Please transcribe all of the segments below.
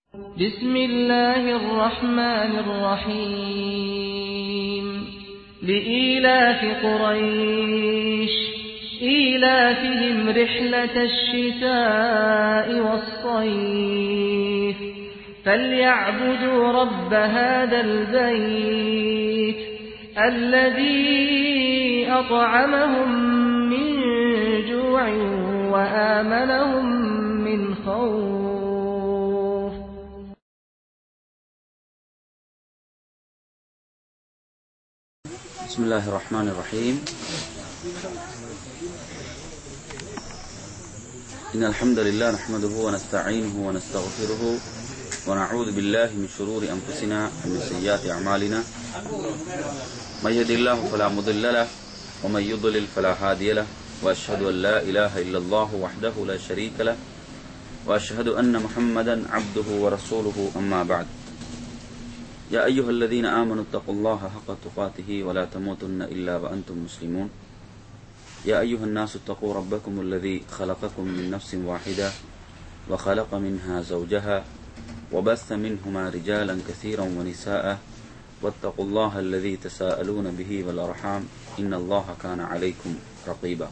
بسم الله الرحمن الرحيم لإيلاف قريش إيلافهم رحلة الشتاء والصيف فليعبدوا رب هذا البيت الذي أطعمهم من جوع وآمنهم من خوف بسم الله الرحمن الرحيم إن الحمد لله نحمده ونستعينه ونستغفره ونعوذ بالله من شرور أنفسنا ومن سيئات أعمالنا من يهد الله فلا مضل له ومن يضلل فلا هادي له وأشهد أن لا إله إلا الله وحده لا شريك له وأشهد أن محمدا عبده ورسوله أما بعد يا أيها الذين آمنوا اتقوا الله حق تقاته ولا تموتن إلا وأنتم مسلمون يا أيها الناس اتقوا ربكم الذي خلقكم من نفس واحدة وخلق منها زوجها وبث منهما رجالا كثيرا ونساء واتقوا الله الذي تساءلون به والأرحام إن الله كان عليكم رقيبا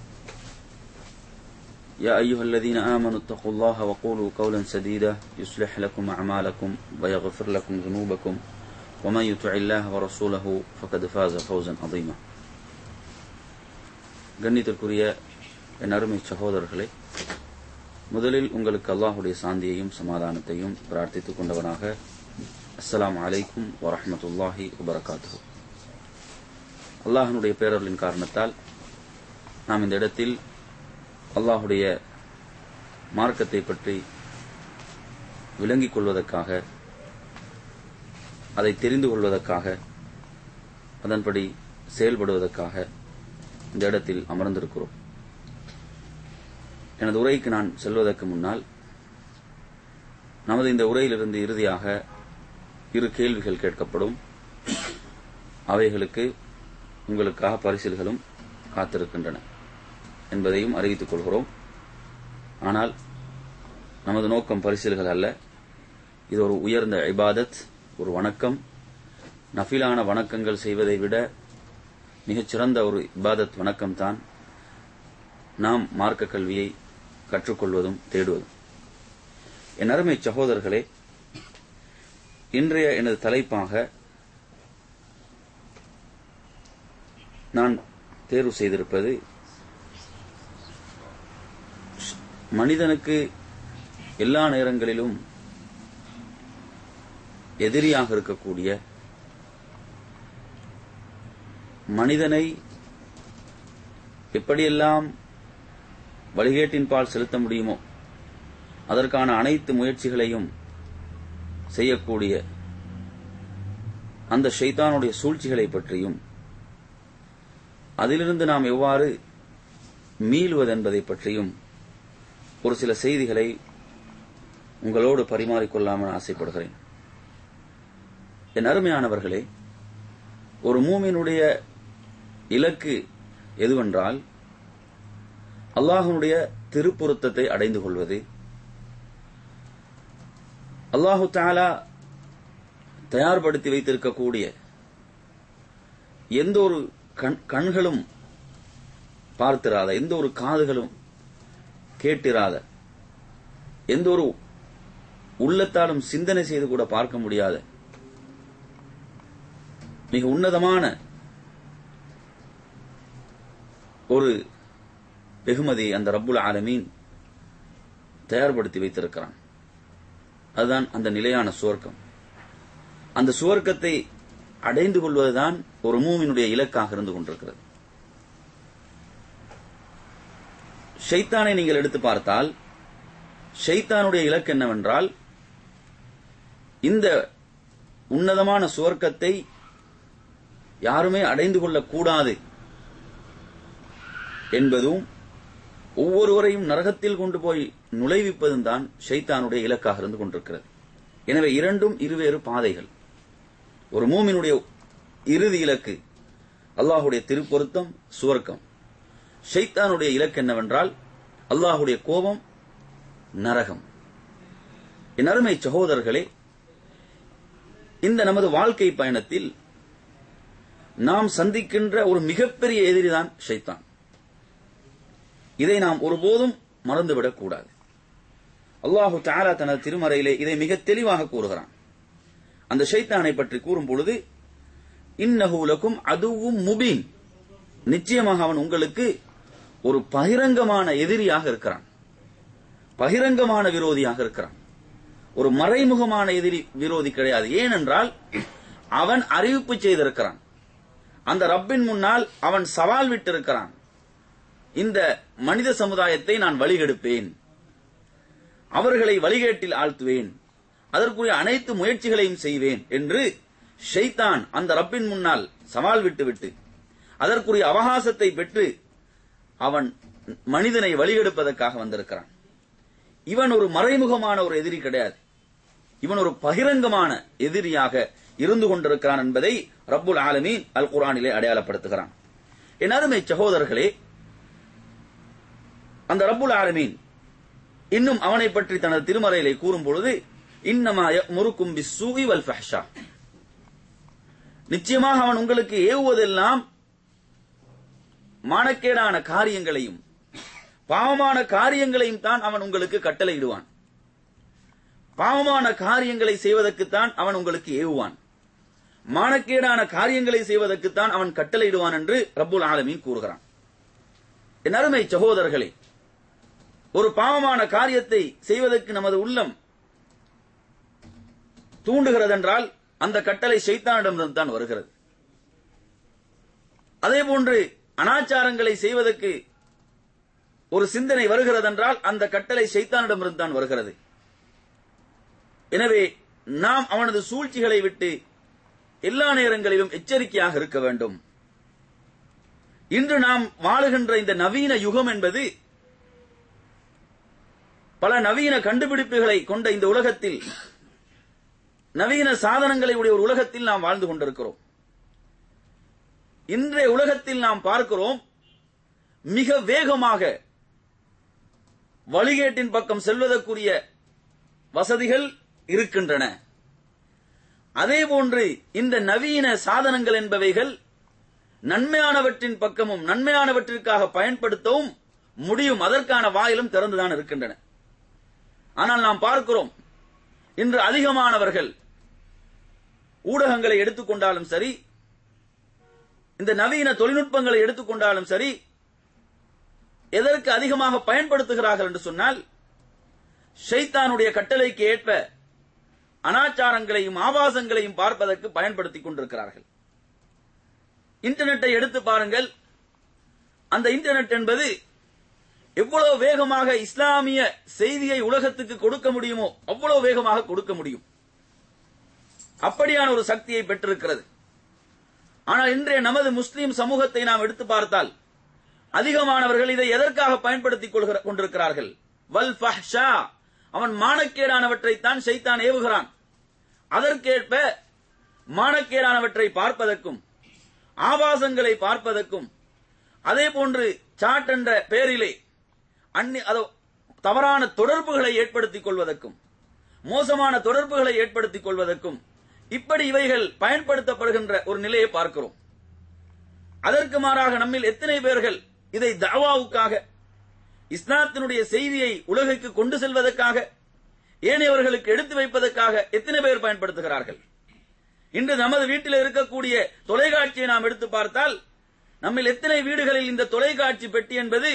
يا أيها الذين آمنوا اتقوا الله وقولوا قولا سديدا يصلح لكم أعمالكم ويغفر لكم ذنوبكم ومن يطع الله ورسوله فقد فاز فوزا عظيما கண்ணியத்திற்குரிய என் அருமை சகோதரர்களே முதலில் உங்களுக்கு அல்லாஹுடைய சாந்தியையும் சமாதானத்தையும் பிரார்த்தித்துக் கொண்டவனாக அஸ்ஸலாமு அலைக்கும் வரஹ்மத்துல்லாஹி வபரகாத்துஹு அல்லாஹனுடைய பேரர்களின் காரணத்தால் நாம் இந்த இடத்தில் அல்லாஹுடைய மார்க்கத்தை பற்றி விளங்கிக் கொள்வதற்காக அதை தெரிந்து கொள்வதற்காக அதன்படி செயல்படுவதற்காக இந்த இடத்தில் அமர்ந்திருக்கிறோம் எனது உரைக்கு நான் செல்வதற்கு முன்னால் நமது இந்த உரையிலிருந்து இறுதியாக இரு கேள்விகள் கேட்கப்படும் அவைகளுக்கு உங்களுக்காக பரிசில்களும் காத்திருக்கின்றன என்பதையும் அறிவித்துக் கொள்கிறோம் ஆனால் நமது நோக்கம் பரிசில்கள் அல்ல இது ஒரு உயர்ந்த இபாதத் ஒரு வணக்கம் நஃபிலான வணக்கங்கள் செய்வதை விட மிகச்சிறந்த ஒரு இபாதத் வணக்கம் தான் நாம் மார்க்க கல்வியை கற்றுக்கொள்வதும் தேடுவதும் என் அருமை சகோதரர்களே இன்றைய எனது தலைப்பாக நான் தேர்வு செய்திருப்பது மனிதனுக்கு எல்லா நேரங்களிலும் எதிரியாக இருக்கக்கூடிய மனிதனை எப்படியெல்லாம் வழிகேட்டின் பால் செலுத்த முடியுமோ அதற்கான அனைத்து முயற்சிகளையும் செய்யக்கூடிய அந்த ஷைத்தானுடைய சூழ்ச்சிகளை பற்றியும் அதிலிருந்து நாம் எவ்வாறு மீளுவது என்பதை பற்றியும் ஒரு சில செய்திகளை உங்களோடு பரிமாறிக்கொள்ளாமல் ஆசைப்படுகிறேன் என் அருமையானவர்களே ஒரு மூமினுடைய இலக்கு எதுவென்றால் அல்லாஹனுடைய திருப்பொருத்தத்தை அடைந்து கொள்வது அல்லாஹு தாலா தயார்படுத்தி வைத்திருக்கக்கூடிய எந்த ஒரு கண்களும் பார்த்திராத எந்த ஒரு காதுகளும் கேட்டிராத எந்த ஒரு உள்ளத்தாலும் சிந்தனை செய்து கூட பார்க்க முடியாத மிக உன்னதமான ஒரு வெகுமதி அந்த ரப்புல் ஆலமீன் தயார்படுத்தி வைத்திருக்கிறான் அதுதான் அந்த நிலையான சுவர்க்கம் அந்த சுவர்க்கத்தை அடைந்து கொள்வதுதான் ஒரு மூவினுடைய இலக்காக இருந்து கொண்டிருக்கிறது ஷைத்தானை நீங்கள் எடுத்து பார்த்தால் ஷைத்தானுடைய இலக்கு என்னவென்றால் இந்த உன்னதமான சுவர்க்கத்தை யாருமே அடைந்து கொள்ளக்கூடாது என்பதும் ஒவ்வொருவரையும் நரகத்தில் கொண்டு போய் நுழைவிப்பதும் தான் ஷைத்தானுடைய இலக்காக இருந்து கொண்டிருக்கிறது எனவே இரண்டும் இருவேறு பாதைகள் ஒரு மூமினுடைய இறுதி இலக்கு அல்லாஹுடைய திருப்பொருத்தம் சுவர்க்கம் ஷைத்தானுடைய இலக்கு என்னவென்றால் அல்லாஹுடைய கோபம் நரகம் என் அருமை சகோதரர்களே இந்த நமது வாழ்க்கை பயணத்தில் நாம் சந்திக்கின்ற ஒரு மிகப்பெரிய எதிரிதான் ஷைத்தான் இதை நாம் ஒருபோதும் மறந்துவிடக் கூடாது அல்லாஹு தாலா தனது திருமறையிலே இதை மிக தெளிவாக கூறுகிறான் அந்த ஷைத்தானை பற்றி கூறும் பொழுது இன்னஹூலக்கும் அதுவும் முபீன் நிச்சயமாக அவன் உங்களுக்கு ஒரு பகிரங்கமான எதிரியாக இருக்கிறான் பகிரங்கமான விரோதியாக இருக்கிறான் ஒரு மறைமுகமான எதிரி விரோதி கிடையாது ஏனென்றால் அவன் அறிவிப்பு செய்திருக்கிறான் அந்த ரப்பின் முன்னால் அவன் சவால் விட்டிருக்கிறான் இந்த மனித சமுதாயத்தை நான் வழிகெடுப்பேன் அவர்களை வழிகேட்டில் ஆழ்த்துவேன் அதற்குரிய அனைத்து முயற்சிகளையும் செய்வேன் என்று ஷைத்தான் அந்த ரப்பின் முன்னால் சவால் விட்டுவிட்டு அதற்குரிய அவகாசத்தை பெற்று அவன் மனிதனை வழிகெடுப்பதற்காக வந்திருக்கிறான் இவன் ஒரு மறைமுகமான ஒரு எதிரி கிடையாது இவன் ஒரு பகிரங்கமான எதிரியாக இருந்து கொண்டிருக்கிறான் என்பதை ரப்புல் ஆலமீன் அல் குரானிலே அடையாளப்படுத்துகிறான் என் அருமை சகோதரர்களே அந்த ரப்புல் ஆலமீன் இன்னும் அவனை பற்றி தனது திருமறையிலே கூறும் பொழுது இன்னமா முறுக்கும் பிஸ்ஸூஇ வல் ஃபஹ்ஷா நிச்சயமாக அவன் உங்களுக்கு ஏவுவதெல்லாம் மானக்கேடான காரியங்களையும் பாவமான காரியங்களையும் தான் அவன் உங்களுக்கு கட்டளையிடுவான் பாவமான காரியங்களை செய்வதற்குத்தான் அவன் உங்களுக்கு ஏவுவான் மானக்கேடான காரியங்களை செய்வதற்குத்தான் அவன் கட்டளையிடுவான் என்று ரப்புல் ஆலமீன் கூறுகிறான் என் அருமை சகோதரர்களே ஒரு பாவமான காரியத்தை செய்வதற்கு நமது உள்ளம் தூண்டுகிறதென்றால் அந்த கட்டளை சைத்தானிடமிருந்து தான் வருகிறது அதே போன்று அனாச்சாரங்களை செய்வதற்கு ஒரு சிந்தனை வருகிறதென்றால் அந்த கட்டளை சைத்தானிடமிருந்து தான் வருகிறது எனவே நாம் அவனது சூழ்ச்சிகளை விட்டு எல்லா நேரங்களிலும் எச்சரிக்கையாக இருக்க வேண்டும் இன்று நாம் வாழுகின்ற இந்த நவீன யுகம் என்பது பல நவீன கண்டுபிடிப்புகளை கொண்ட இந்த உலகத்தில் நவீன சாதனங்களை உடைய ஒரு உலகத்தில் நாம் வாழ்ந்து கொண்டிருக்கிறோம் இன்றைய உலகத்தில் நாம் பார்க்கிறோம் மிக வேகமாக வழிகேட்டின் பக்கம் செல்வதற்குரிய வசதிகள் இருக்கின்றன அதேபோன்று இந்த நவீன சாதனங்கள் என்பவைகள் நன்மையானவற்றின் பக்கமும் நன்மையானவற்றிற்காக பயன்படுத்தவும் முடியும் அதற்கான வாயிலும் திறந்துதான் இருக்கின்றன ஆனால் நாம் பார்க்கிறோம் இன்று அதிகமானவர்கள் ஊடகங்களை எடுத்துக்கொண்டாலும் சரி இந்த நவீன தொழில்நுட்பங்களை எடுத்துக்கொண்டாலும் சரி எதற்கு அதிகமாக பயன்படுத்துகிறார்கள் என்று சொன்னால் ஷைத்தானுடைய கட்டளைக்கு ஏற்ப அனாச்சாரங்களையும் ஆபாசங்களையும் பார்ப்பதற்கு பயன்படுத்திக் கொண்டிருக்கிறார்கள் இன்டர்நெட்டை எடுத்து பாருங்கள் அந்த இன்டர்நெட் என்பது எவ்வளவு வேகமாக இஸ்லாமிய செய்தியை உலகத்துக்கு கொடுக்க முடியுமோ அவ்வளவு வேகமாக கொடுக்க முடியும் அப்படியான ஒரு சக்தியை பெற்றிருக்கிறது ஆனால் இன்றைய நமது முஸ்லீம் சமூகத்தை நாம் எடுத்து பார்த்தால் அதிகமானவர்கள் இதை எதற்காக பயன்படுத்திக் கொள்கிற- கொண்டிருக்கிறார்கள் வல் ஃபஹ்ஷா அவன் மானக்கேடானவற்றைத்தான் செய்தான் ஏவுகிறான் அதற்கேற்ப மானக்கேடானவற்றை பார்ப்பதற்கும் ஆபாசங்களை பார்ப்பதற்கும் அதே போன்று சாட் என்ற பெயரிலே அந்நி அதோ தவறான தொடர்புகளை ஏற்படுத்திக் கொள்வதற்கும் மோசமான தொடர்புகளை ஏற்படுத்திக் கொள்வதற்கும் இப்படி இவைகள் பயன்படுத்தப்படுகின்ற ஒரு நிலையை பார்க்கிறோம் அதற்கு மாறாக நம்மில் எத்தனை பேர்கள் இதை தாவாவுக்காக இஸ்லாத்தினுடைய செய்தியை உலகுக்கு கொண்டு செல்வதற்காக ஏனையவர்களுக்கு எடுத்து வைப்பதற்காக எத்தனை பேர் பயன்படுத்துகிறார்கள் இன்று நமது வீட்டில் இருக்கக்கூடிய தொலைக்காட்சியை நாம் எடுத்து பார்த்தால் நம்மில் எத்தனை வீடுகளில் இந்த தொலைக்காட்சி பெட்டி என்பது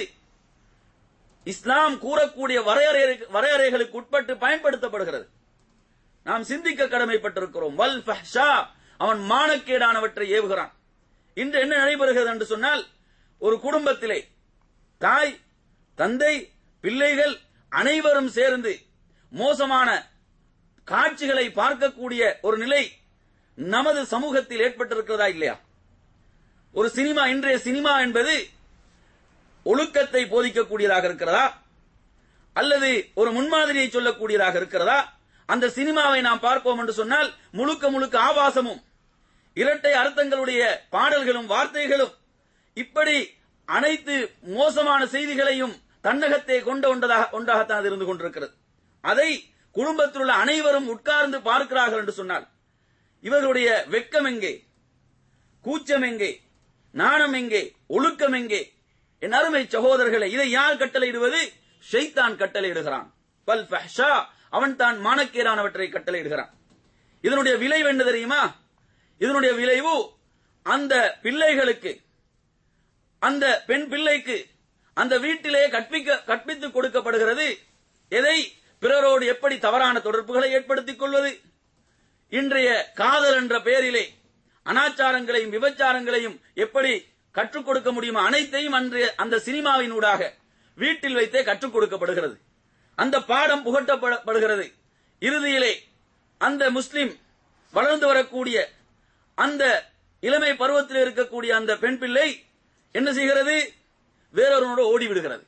இஸ்லாம் கூறக்கூடிய வரையறை வரையறைகளுக்கு உட்பட்டு பயன்படுத்தப்படுகிறது நாம் சிந்திக்க கடமைப்பட்டிருக்கிறோம் வல் ஃபஹ்ஷா அவன் மானக்கேடானவற்றை ஏவுகிறான் இன்று என்ன நடைபெறுகிறது என்று சொன்னால் ஒரு குடும்பத்திலே தாய் தந்தை பிள்ளைகள் அனைவரும் சேர்ந்து மோசமான காட்சிகளை பார்க்கக்கூடிய ஒரு நிலை நமது சமூகத்தில் ஏற்பட்டிருக்கிறதா இல்லையா ஒரு சினிமா இன்றைய சினிமா என்பது ஒழுக்கத்தை போதிக்கக்கூடியதாக இருக்கிறதா அல்லது ஒரு முன்மாதிரியை சொல்லக்கூடியதாக இருக்கிறதா அந்த சினிமாவை நாம் பார்ப்போம் என்று சொன்னால் முழுக்க முழுக்க ஆபாசமும் இரட்டை அர்த்தங்களுடைய பாடல்களும் வார்த்தைகளும் இப்படி அனைத்து மோசமான செய்திகளையும் தன்னகத்தை கொண்ட ஒன்றதாக ஒன்றாகத்தான் அது இருந்து கொண்டிருக்கிறது அதை குடும்பத்தில் உள்ள அனைவரும் உட்கார்ந்து பார்க்கிறார்கள் என்று சொன்னால் இவர்களுடைய வெட்கம் எங்கே கூச்சம் எங்கே நாணம் எங்கே ஒழுக்கம் எங்கே என் அருமை சகோதரர்களை இதை யார் கட்டளையிடுவது ஷைத்தான் கட்டளையிடுகிறான் பல் ஃபஹ்ஷா அவன் தான் மானக்கேரானவற்றை கட்டளையிடுகிறான் இதனுடைய விளைவு என்ன தெரியுமா இதனுடைய விளைவு அந்த பிள்ளைகளுக்கு அந்த பெண் பிள்ளைக்கு அந்த வீட்டிலே கற்பிக்க கற்பித்துக் கொடுக்கப்படுகிறது எதை பிறரோடு எப்படி தவறான தொடர்புகளை ஏற்படுத்திக் கொள்வது இன்றைய காதல் என்ற பெயரிலே அனாச்சாரங்களையும் விபச்சாரங்களையும் எப்படி கற்றுக் கொடுக்க முடியுமோ அனைத்தையும் அன்றைய அந்த சினிமாவினூடாக வீட்டில் வைத்தே கற்றுக் கொடுக்கப்படுகிறது அந்த பாடம் புகட்டப்படுகிறது இறுதியிலே அந்த முஸ்லிம் வளர்ந்து வரக்கூடிய அந்த இளமை பருவத்தில் இருக்கக்கூடிய அந்த பெண் பிள்ளை என்ன செய்கிறது வேறொருவனோடு ஓடிவிடுகிறது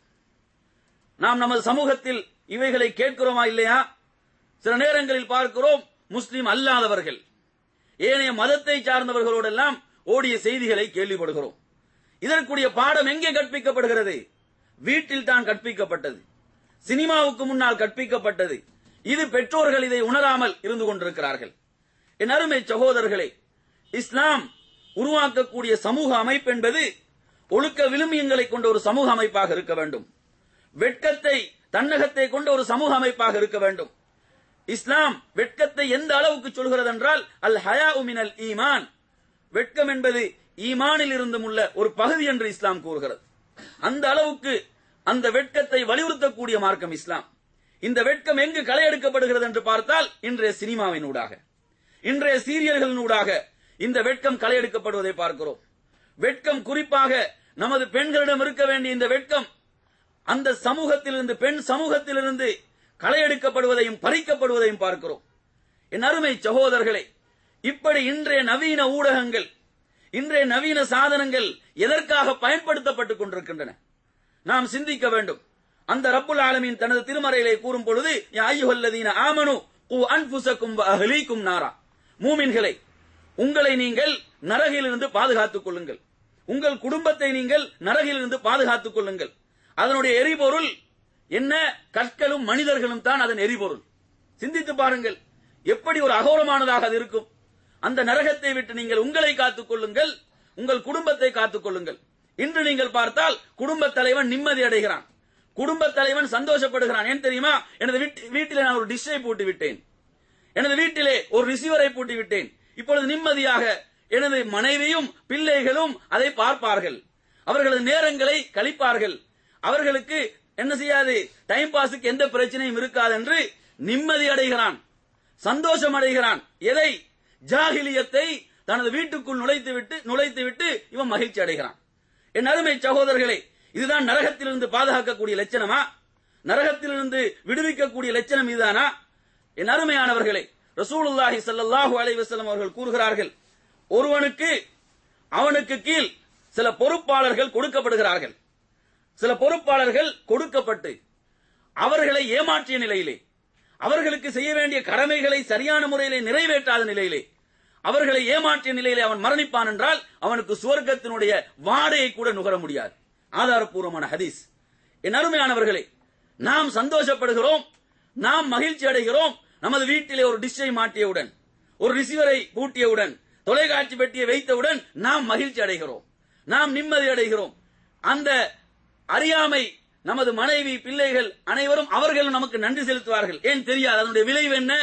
நாம் நமது சமூகத்தில் இவைகளை கேட்கிறோமா இல்லையா சில நேரங்களில் பார்க்கிறோம் முஸ்லிம் அல்லாதவர்கள் ஏனைய மதத்தை சார்ந்தவர்களோடெல்லாம் ஓடிய செய்திகளை கேள்விப்படுகிறோம் இதற்குரிய பாடம் எங்கே கற்பிக்கப்படுகிறது வீட்டில் தான் கற்பிக்கப்பட்டது சினிமாவுக்கு முன்னால் கற்பிக்கப்பட்டது இது பெற்றோர்கள் இதை உணராமல் இருந்து கொண்டிருக்கிறார்கள் என் அருமை சகோதரர்களே இஸ்லாம் உருவாக்கக்கூடிய சமூக அமைப்பு என்பது ஒழுக்க விழுமியங்களை கொண்ட ஒரு சமூக அமைப்பாக இருக்க வேண்டும் வெட்கத்தை தன்னகத்தை கொண்ட ஒரு சமூக அமைப்பாக இருக்க வேண்டும் இஸ்லாம் வெட்கத்தை எந்த அளவுக்கு சொல்கிறது என்றால் அல் ஹயா உமினல் ஈமான் வெட்கம் என்பது ஈமானில் இருந்தும் உள்ள ஒரு பகுதி என்று இஸ்லாம் கூறுகிறது அந்த அளவுக்கு அந்த வெட்கத்தை வலியுறுத்தக்கூடிய மார்க்கம் இஸ்லாம் இந்த வெட்கம் எங்கு களையெடுக்கப்படுகிறது என்று பார்த்தால் இன்றைய சினிமாவினூடாக இன்றைய சீரியல்களினூடாக இந்த வெட்கம் களையெடுக்கப்படுவதை பார்க்கிறோம் வெட்கம் குறிப்பாக நமது பெண்களிடம் இருக்க வேண்டிய இந்த வெட்கம் அந்த சமூகத்திலிருந்து பெண் சமூகத்திலிருந்து களையெடுக்கப்படுவதையும் பறிக்கப்படுவதையும் பார்க்கிறோம் என் அருமை சகோதரர்களே இப்படி இன்றைய நவீன ஊடகங்கள் இன்றைய நவீன சாதனங்கள் எதற்காக பயன்படுத்தப்பட்டுக் கொண்டிருக்கின்றன நாம் சிந்திக்க வேண்டும் அந்த ரப்புல் ஆலமீன் தனது திருமறையிலே கூறும் பொழுது யா அய்யுஹல்லதீன ஆமனு கு அன்ஃபுசக்கும் வ அஹ்லீக்கும் நாரா மூமின்களை உங்களை நீங்கள் நரகிலிருந்து பாதுகாத்துக் கொள்ளுங்கள் உங்கள் குடும்பத்தை நீங்கள் நரகிலிருந்து பாதுகாத்துக் கொள்ளுங்கள் அதனுடைய எரிபொருள் என்ன கற்களும் மனிதர்களும் தான் அதன் எரிபொருள் சிந்தித்து பாருங்கள் எப்படி ஒரு அகோரமானதாக அது இருக்கும் அந்த நரகத்தை விட்டு நீங்கள் உங்களை காத்துக் கொள்ளுங்கள் உங்கள் குடும்பத்தை காத்துக் கொள்ளுங்கள் இன்று நீங்கள் பார்த்தால் குடும்ப தலைவன் நிம்மதி அடைகிறான் குடும்ப தலைவன் சந்தோஷப்படுகிறான் ஏன் தெரியுமா எனது வீட்டிலே நான் ஒரு டிஷ்ஷை போட்டு விட்டேன் எனது வீட்டிலே ஒரு ரிசீவரை பூட்டி விட்டேன் இப்பொழுது நிம்மதியாக எனது மனைவியும் பிள்ளைகளும் அதை பார்ப்பார்கள் அவர்களது நேரங்களை கழிப்பார்கள் அவர்களுக்கு என்ன செய்யாது டைம் பாஸுக்கு எந்த பிரச்சனையும் இருக்காது என்று நிம்மதி அடைகிறான் சந்தோஷம் அடைகிறான் எதை ஜாகிலியத்தை தனது வீட்டுக்குள் நுழைத்து விட்டு நுழைத்து விட்டு இவன் மகிழ்ச்சி அடைகிறான் என் அருமை சகோதரர்களே இதுதான் நரகத்திலிருந்து பாதுகாக்கக்கூடிய லட்சணமா நரகத்திலிருந்து விடுவிக்கக்கூடிய லட்சணம் இதுதானா என் அருமையானவர்களே ரசூலுல்லாஹி ஸல்லல்லாஹு அலைஹி வஸல்லம் அவர்கள் கூறுகிறார்கள் ஒருவனுக்கு அவனுக்கு கீழ் சில பொறுப்பாளர்கள் கொடுக்கப்படுகிறார்கள் சில பொறுப்பாளர்கள் கொடுக்கப்பட்டு அவர்களை ஏமாற்றிய நிலையிலே அவர்களுக்கு செய்ய வேண்டிய கடமைகளை சரியான முறையிலே நிறைவேற்றாத நிலையிலே அவர்களை ஏமாற்றிய நிலையிலே அவன் மரணிப்பான் என்றால் அவனுக்கு சுவர்க்கத்தினுடைய வாடையை கூட நுகர முடியாது ஆதாரப்பூர்வமான ஹதீஸ் என் அருமையானவர்களே நாம் சந்தோஷப்படுகிறோம் நாம் மகிழ்ச்சி அடைகிறோம் நமது வீட்டிலே ஒரு டிஷ்ஷை மாட்டியவுடன் ஒரு ரிசீவரை பூட்டியவுடன் தொலைக்காட்சி பெட்டியை வைத்தவுடன் நாம் மகிழ்ச்சி அடைகிறோம் நாம் நிம்மதி அடைகிறோம் அந்த அறியாமை நமது மனைவி பிள்ளைகள் அனைவரும் அவர்கள் நமக்கு நன்றி செலுத்துவார்கள் ஏன் தெரியாது அதனுடைய விளைவு என்ன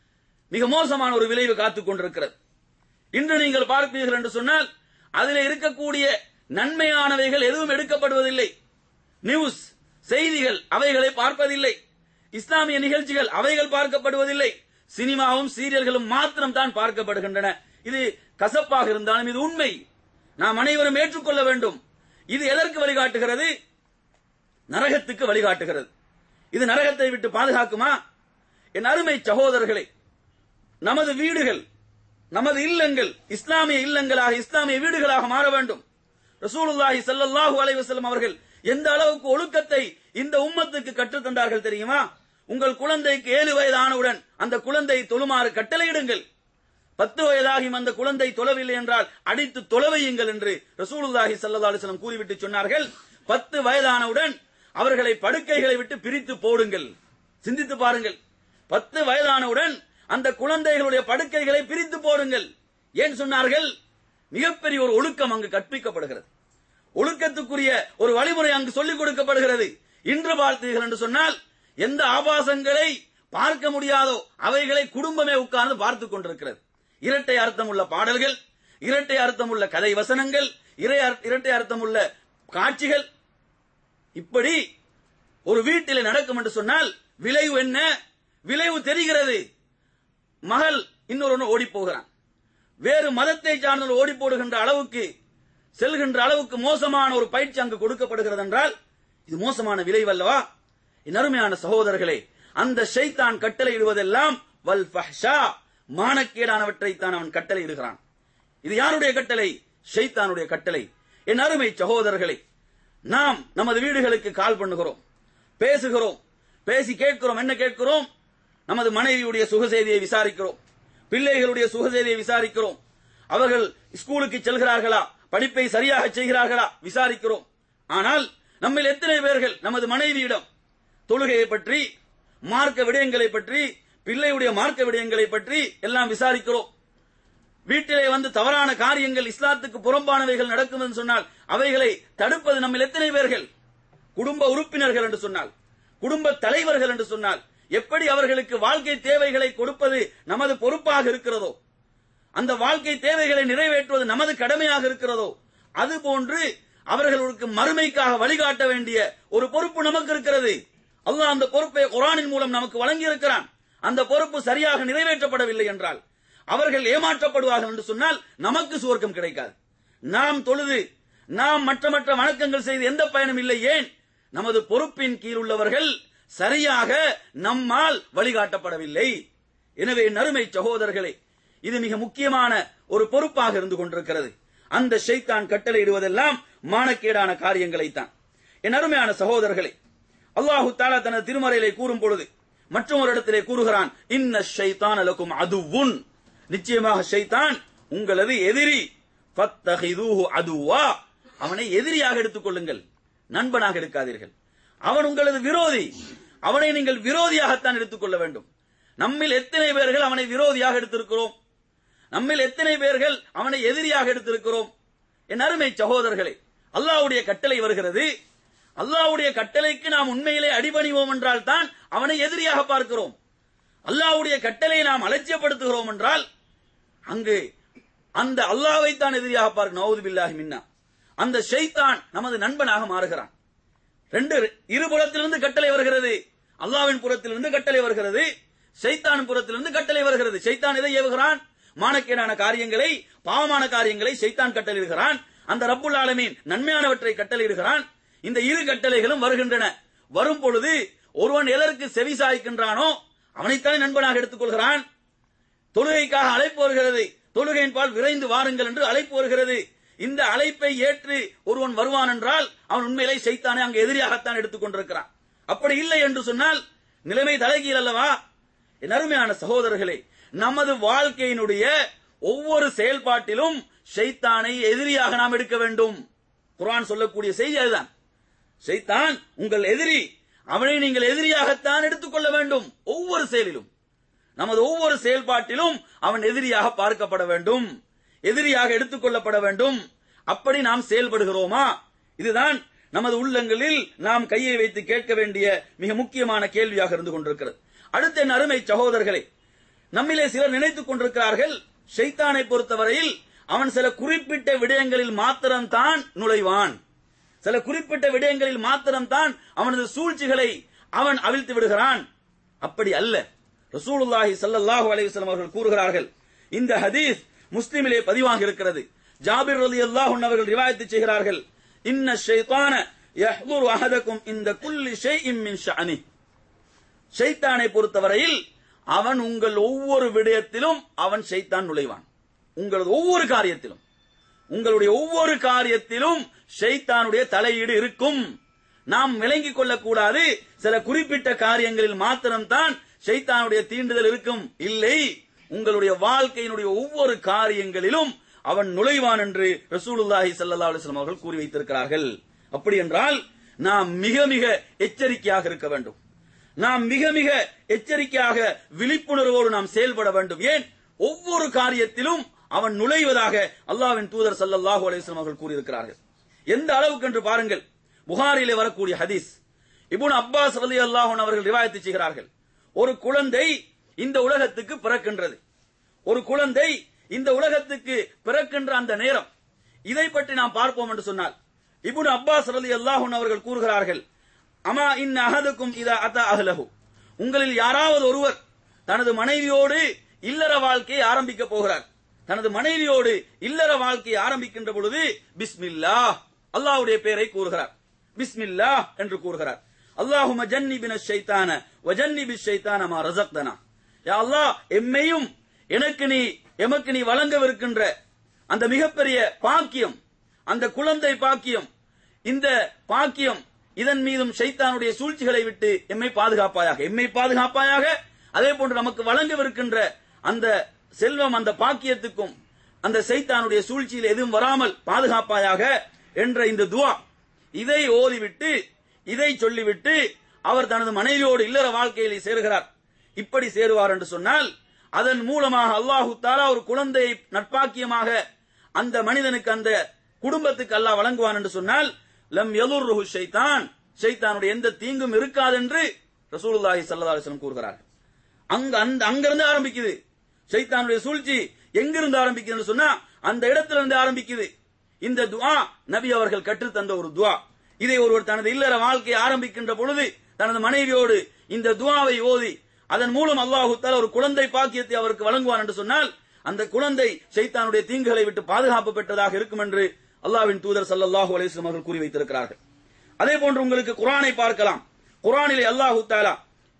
மிக மோசமான ஒரு விளைவு காத்துக் கொண்டிருக்கிறது இன்று நீங்கள் பார்ப்பீர்கள் என்று சொன்னால் அதில் இருக்கக்கூடிய நன்மையானவைகள் எதுவும் எடுக்கப்படுவதில்லை நியூஸ் செய்திகள் அவைகளை பார்ப்பதில்லை இஸ்லாமிய நிகழ்ச்சிகள் அவைகள் பார்க்கப்படுவதில்லை சினிமாவும் சீரியல்களும் மாத்திரம் தான் பார்க்கப்படுகின்றன இது கசப்பாக இருந்தாலும் இது உண்மை நாம் அனைவரும் ஏற்றுக்கொள்ள வேண்டும் இது எதற்கு வழிகாட்டுகிறது நரகத்துக்கு வழிகாட்டுகிறது இது நரகத்தை விட்டு பாதுகாக்குமா என் அருமை சகோதரர்களே நமது வீடுகள் நமது இல்லங்கள் இஸ்லாமிய இல்லங்களாக இஸ்லாமிய வீடுகளாக மாற வேண்டும் ரசூலுல்லாஹி ஸல்லல்லாஹு அலைஹி வஸல்லம் அவர்கள் எந்த அளவுக்கு ஒழுக்கத்தை இந்த உம்மத்துக்கு கற்றுத் தந்தார்கள் தெரியுமா உங்கள் குழந்தைக்கு ஏழு வயதானவுடன் அந்த குழந்தை தொழுமாறு கட்டளையிடுங்கள் பத்து வயதாகியும் அந்த குழந்தை தொழவில்லை என்றால் அடித்து தொலைவையுங்கள் என்று ரசூலுல்லாஹி ஸல்லல்லாஹு அலைஹி வஸல்லம் கூறிவிட்டு சொன்னார்கள் பத்து வயதானவுடன் அவர்களை படுக்கைகளை விட்டு பிரித்து போடுங்கள் சிந்தித்து பாருங்கள் பத்து வயதானவுடன் அந்த குழந்தைகளுடைய படுக்கைகளை பிரித்து போடுங்கள் ஏன் சொன்னார்கள் மிகப்பெரிய ஒரு ஒழுக்கம் அங்கு கற்பிக்கப்படுகிறது ஒழுக்கத்துக்குரிய ஒரு வழிமுறை அங்கு சொல்லிக் கொடுக்கப்படுகிறது இன்று பார்த்தீர்கள் என்று சொன்னால் எந்த ஆபாசங்களை பார்க்க முடியாதோ அவைகளை குடும்பமே உட்கார்ந்து பார்த்துக் கொண்டிருக்கிறது இரட்டை அர்த்தம் உள்ள பாடல்கள் இரட்டை அர்த்தம் உள்ள கதை வசனங்கள் இறை அர்த்த- இரட்டை அர்த்தம் உள்ள காட்சிகள் இப்படி ஒரு வீட்டில் நடக்கும் என்று சொன்னால் விளைவு என்ன விளைவு தெரிகிறது மகள் இன்னொரு ஓடி போகிறான் வேறு மதத்தை சார்ந்தவர் ஓடி போடுகின்ற அளவுக்கு செல்கின்ற அளவுக்கு மோசமான ஒரு பயிற்சி அங்கு கொடுக்கப்படுகிறது என்றால் இது மோசமான விளைவு அல்லவா என் அருமையான சகோதரர்களே அந்த ஷைத்தான் கட்டளையிடுவதெல்லாம் வல் ஃபஹ்ஷா மானக்கேடானவற்றை தான் அவன் கட்டளையிடுகிறான் இது யாருடைய கட்டளை ஷைத்தானுடைய கட்டளை என் அருமை சகோதரர்களே நாம் நமது வீடுகளுக்கு கால் பண்ணுகிறோம் பேசுகிறோம் பேசி கேட்கிறோம் என்ன கேட்கிறோம் நமது மனைவியுடைய சுகசெய்தியை விசாரிக்கிறோம் பிள்ளைகளுடைய சுகசெய்தியை விசாரிக்கிறோம் அவர்கள் ஸ்கூலுக்கு செல்கிறார்களா படிப்பை சரியாக செய்கிறார்களா விசாரிக்கிறோம் ஆனால் நம்மில் எத்தனை பேர்கள் நமது மனைவியிடம் தொழுகையை பற்றி மார்க்க விடயங்களை பற்றி பிள்ளையுடைய மார்க்க விடயங்களை பற்றி எல்லாம் விசாரிக்கிறோம் வீட்டிலே வந்து தவறான காரியங்கள் இஸ்லாத்துக்கு புறம்பானவைகள் நடக்கும் என்று சொன்னால் அவைகளை தடுப்பது நம்மில் எத்தனை பேர்கள் குடும்ப உறுப்பினர்கள் என்று சொன்னால் குடும்ப தலைவர்கள் என்று சொன்னால் எப்படி அவர்களுக்கு வாழ்க்கை தேவைகளை கொடுப்பது நமது பொறுப்பாக இருக்கிறதோ அந்த வாழ்க்கை தேவைகளை நிறைவேற்றுவது நமது கடமையாக இருக்கிறதோ அதுபோன்று அவர்களுக்கு மறுமைக்காக வழிகாட்ட வேண்டிய ஒரு பொறுப்பு நமக்கு இருக்கிறது அல்லாஹ் அந்த பொறுப்பை குரானின் மூலம் நமக்கு வழங்கி இருக்கிறான் அந்த பொறுப்பு சரியாக நிறைவேற்றப்படவில்லை என்றால் அவர்கள் ஏமாற்றப்படுவார்கள் என்று சொன்னால் நமக்கு சுவர்க்கம் கிடைக்காது நாம் தொழுது நாம் மற்ற மற்ற வணக்கங்கள் செய்து எந்த பயனும் இல்லை ஏன் நமது பொறுப்பின் கீழ் உள்ளவர்கள் சரியாக நம்மால் வழிகாட்டப்படவில்லை எனவே நறுமை சகோதரர்களே இது மிக முக்கியமான ஒரு பொறுப்பாக இருந்து கொண்டிருக்கிறது அந்த ஷைத்தான் கட்டளையிடுவதெல்லாம் மானக்கேடான காரியங்களைத்தான் என் அருமையான சகோதரர்களே அல்லாஹு தாலா தனது திருமறையிலே கூறும் பொழுது மற்றும் ஒரு இடத்திலே கூறுகிறான் இன்ன ஷைத்தான் அலக்கும் அதுவுன் நிச்சயமாக ஷைத்தான் உங்களது எதிரி ஃபத்தஹிதூஹு அதுவா அவனை எதிரியாக எடுத்துக் கொள்ளுங்கள் நண்பனாக எடுக்காதீர்கள் அவன் உங்களது விரோதி அவனை நீங்கள் விரோதியாகத்தான் எடுத்துக்கொள்ள வேண்டும் நம்மில் எத்தனை பேர்கள் அவனை விரோதியாக எடுத்திருக்கிறோம் நம்மில் எத்தனை பேர்கள் அவனை எதிரியாக எடுத்திருக்கிறோம் என் அருமை சகோதரர்களே அல்லாஹ்வுடைய கட்டளை வருகிறது அல்லாஹ்வுடைய கட்டளைக்கு நாம் உண்மையிலே அடிபணிவோம் என்றால் தான் அவனை எதிரியாக பார்க்கிறோம் அல்லாஹ்வுடைய கட்டளையை நாம் அலட்சியப்படுத்துகிறோம் என்றால் அங்கு அந்த அல்லாஹ்வை தான் எதிரியாக பார்க்க நவுது பில்லாஹி மின்னா அந்த ஷைத்தான் நமது நண்பனாக மாறுகிறான் ரெண்டு இருபுறத்திலிருந்து கட்டளை வருகிறது அல்லாவின் புறத்திலிருந்து கட்டளை வருகிறது ஷைத்தான் புறத்திலிருந்து கட்டளை வருகிறது ஷைத்தான் எதை ஏவுகிறான் மானக்கேடான காரியங்களை பாவமான காரியங்களை ஷைத்தான் கட்டளையிடுகிறான் அந்த ரப்புல் ஆலமீன் நன்மையானவற்றை கட்டளையிடுகிறான் இந்த இரு கட்டளைகளும் வருகின்றன வரும் பொழுது ஒருவன் எதற்கு செவி சாய்க்கின்றானோ அவனைத்தானே நண்பனாக எடுத்துக்கொள்கிறான் தொழுகைக்காக அழைப்பு வருகிறது தொழுகையின் பால் விரைந்து வாருங்கள் என்று அழைப்பு வருகிறது இந்த அழைப்பை ஏற்று ஒருவன் வருவான் என்றால் அவன் உண்மையிலே செய்தானே அங்கு எதிரியாகத்தான் எடுத்துக் கொண்டிருக்கிறான் அப்படி இல்லை என்று சொன்னால் நிலைமை தலைகீழ் அல்லவா என் அருமையான சகோதரர்களே நமது வாழ்க்கையினுடைய ஒவ்வொரு செயல்பாட்டிலும் ஷைத்தானை எதிரியாக நாம் எடுக்க வேண்டும் குர்ஆன் சொல்லக்கூடிய செய்தி அதுதான் ஷைத்தான் உங்கள் எதிரி அவனை நீங்கள் எதிரியாகத்தான் எடுத்துக்கொள்ள வேண்டும் ஒவ்வொரு செயலிலும் நமது ஒவ்வொரு செயல்பாட்டிலும் அவன் எதிரியாக பார்க்கப்பட வேண்டும் எதிரியாக எடுத்துக்கொள்ளப்பட வேண்டும் அப்படி நாம் செயல்படுகிறோமா இதுதான் நமது உள்ளங்களில் நாம் கையை வைத்து கேட்க வேண்டிய மிக முக்கியமான கேள்வியாக இருந்து கொண்டிருக்கிறது அடுத்த என் அருமை சகோதரர்களே நம்மிலே சிலர் நினைத்துக் கொண்டிருக்கிறார்கள் ஷைத்தானை பொறுத்தவரையில் அவன் சில குறிப்பிட்ட விடயங்களில் மாத்திரம்தான் நுழைவான் சில குறிப்பிட்ட விடயங்களில் மாத்திரம்தான் அவனது சூழ்ச்சிகளை அவன் அவிழ்த்து விடுகிறான் அப்படி அல்ல ரசூலுல்லாஹி ஸல்லல்லாஹு அலைஹி வஸல்லம் அவர்கள் கூறுகிறார்கள் இந்த ஹதீஸ் முஸ்லிமிலே பதிவாக இருக்கிறது ஜாபிர் ரலியல்லாஹு அன்ஹு அவர்கள் ரிவாயத்து செய்கிறார்கள் இன்ன ஷைத்தான யஹ்துரு அஹதக்கும் இந்த குல்லி ஷைஇன் மின் ஷஅனி ஷைத்தானை பொறுத்தவரையில் அவன் உங்கள் ஒவ்வொரு விடயத்திலும் அவன் ஷைத்தான் நுழைவான் உங்களது ஒவ்வொரு காரியத்திலும் உங்களுடைய ஒவ்வொரு காரியத்திலும் ஷைத்தானுடைய தலையீடு இருக்கும் நாம் விளங்கிக் கொள்ளக்கூடாது சில குறிப்பிட்ட காரியங்களில் மாத்திரம்தான் ஷைத்தானுடைய தீண்டுதல் இருக்கும் இல்லை உங்களுடைய வாழ்க்கையினுடைய ஒவ்வொரு காரியங்களிலும் அவன் நுழைவான் என்று ரசூலுல்லாஹி ஸல்லல்லாஹு அலைஹி வஸல்லம் அவர்கள் கூறி வைத்திருக்கிறார்கள் அப்படி என்றால் நாம் மிக மிக எச்சரிக்கையாக இருக்க வேண்டும் நாம் மிக மிக எச்சரிக்கையாக விழிப்புணர்வோடு நாம் செயல்பட வேண்டும் ஏன் ஒவ்வொரு காரியத்திலும் அவன் நுழைவதாக அல்லாஹ்வின் தூதர் ஸல்லல்லாஹு அலைஹி வஸல்லம் அவர்கள் கூறியிருக்கிறார்கள் எந்த அளவுக்கு என்று பாருங்கள் புகாரிலே வரக்கூடிய ஹதீஸ் இப்னு அப்பாஸ் ரலியல்லாஹு அன்ஹு அவர்கள் ரிவாயத்து செய்கிறார்கள் ஒரு குழந்தை இந்த உலகத்துக்கு பிறக்கின்றது ஒரு குழந்தை இந்த உலகத்துக்கு பிறக்கின்ற அந்த நேரம் இதை பற்றி நாம் பார்ப்போம் என்று சொன்னால் இப்னு அப்பாஸ் ரலியல்லாஹு அன்ஹு அவர்கள் கூறுகிறார்கள் அமா இன் அஹதுக்கும் இதா அத்தா அஹ்லஹு உங்களில் யாராவது ஒருவர் தனது மனைவியோடு இல்லற வாழ்க்கையை ஆரம்பிக்க போகிறார் தனது மனைவியோடு இல்லற வாழ்க்கையை ஆரம்பிக்கின்ற பொழுது பிஸ்மில்லா அல்லாஹ்வுடைய பெயரை கூறுகிறார் பிஸ்மில்லா என்று கூறுகிறார் அல்லாஹும ஜன்னிபின ஷைத்தான வஜன்னிபி ஷைத்தான மா ரஸக்தனா யா அல்லாஹ் எம்மையும் எனக்கு நீ எமக்கு நீ வழங்கவிருக்கின்ற அந்த மிகப்பெரிய பாக்கியம் அந்த குழந்தை பாக்கியம் இந்த பாக்கியம் இதன் மீதும் ஷைத்தானுடைய சூழ்ச்சிகளை விட்டு எம்மை பாதுகாப்பாயாக எம்மை பாதுகாப்பாயாக அதே போன்று நமக்கு வழங்கவிருக்கின்ற அந்த செல்வம் அந்த பாக்கியத்துக்கும் அந்த சைத்தானுடைய சூழ்ச்சியில் எதுவும் வராமல் பாதுகாப்பாயாக என்ற இந்த துவா இதை ஓதிவிட்டு இதை சொல்லிவிட்டு அவர் தனது மனைவியோடு இல்லற வாழ்க்கையில் சேருகிறார் இப்படி சேருவார் என்று சொன்னால் அதன் மூலமாக அல்லாஹு தாலா ஒரு குழந்தையை நட்பாக்கியமாக அந்த மனிதனுக்கு அந்த குடும்பத்துக்கு அல்லாஹ் வழங்குவான் என்று சொன்னால் லம் யதுர்ருஹு ஷைத்தான் ஷைத்தானுடைய எந்த தீங்கும் இருக்காது என்று ரசூலுல்லாஹி ஸல்லல்லாஹு அலைஹி வஸல்லம் கூறுகிறார்கள் அங்க அந்த அங்கிருந்து ஆரம்பிக்குது ஷைத்தானுடைய சூழ்ச்சி எங்கிருந்து ஆரம்பிக்குதுன்னு சொன்னா அந்த இடத்துல இருந்து ஆரம்பிக்குது இந்த துஆ நபி அவர்கள் கற்றுத் தந்த ஒரு துஆ இதை ஒருவர் தனது இல்லற வாழ்க்கையை ஆரம்பிக்கின்ற பொழுது தனது மனைவியோடு இந்த துஆவை ஓதி அதன் மூலம் அல்லாஹு தஆலா ஒரு குழந்தை பாக்கியத்தை அவருக்கு வழங்குவான் என்று சொன்னால் அந்த குழந்தை ஷைத்தானுடைய தீங்குகளை விட்டு பாதுகாப்பு பெற்றதாக இருக்கும் என்று அல்லாஹ்வின் தூதர் ஸல்லல்லாஹு அலைஹி வஸல்லம் அவர்கள் கூறி வைத்திருக்கிறார்கள் அதே போன்று உங்களுக்கு குர்ஆனை பார்க்கலாம் குர்ஆனிலே அல்லாஹு தஆலா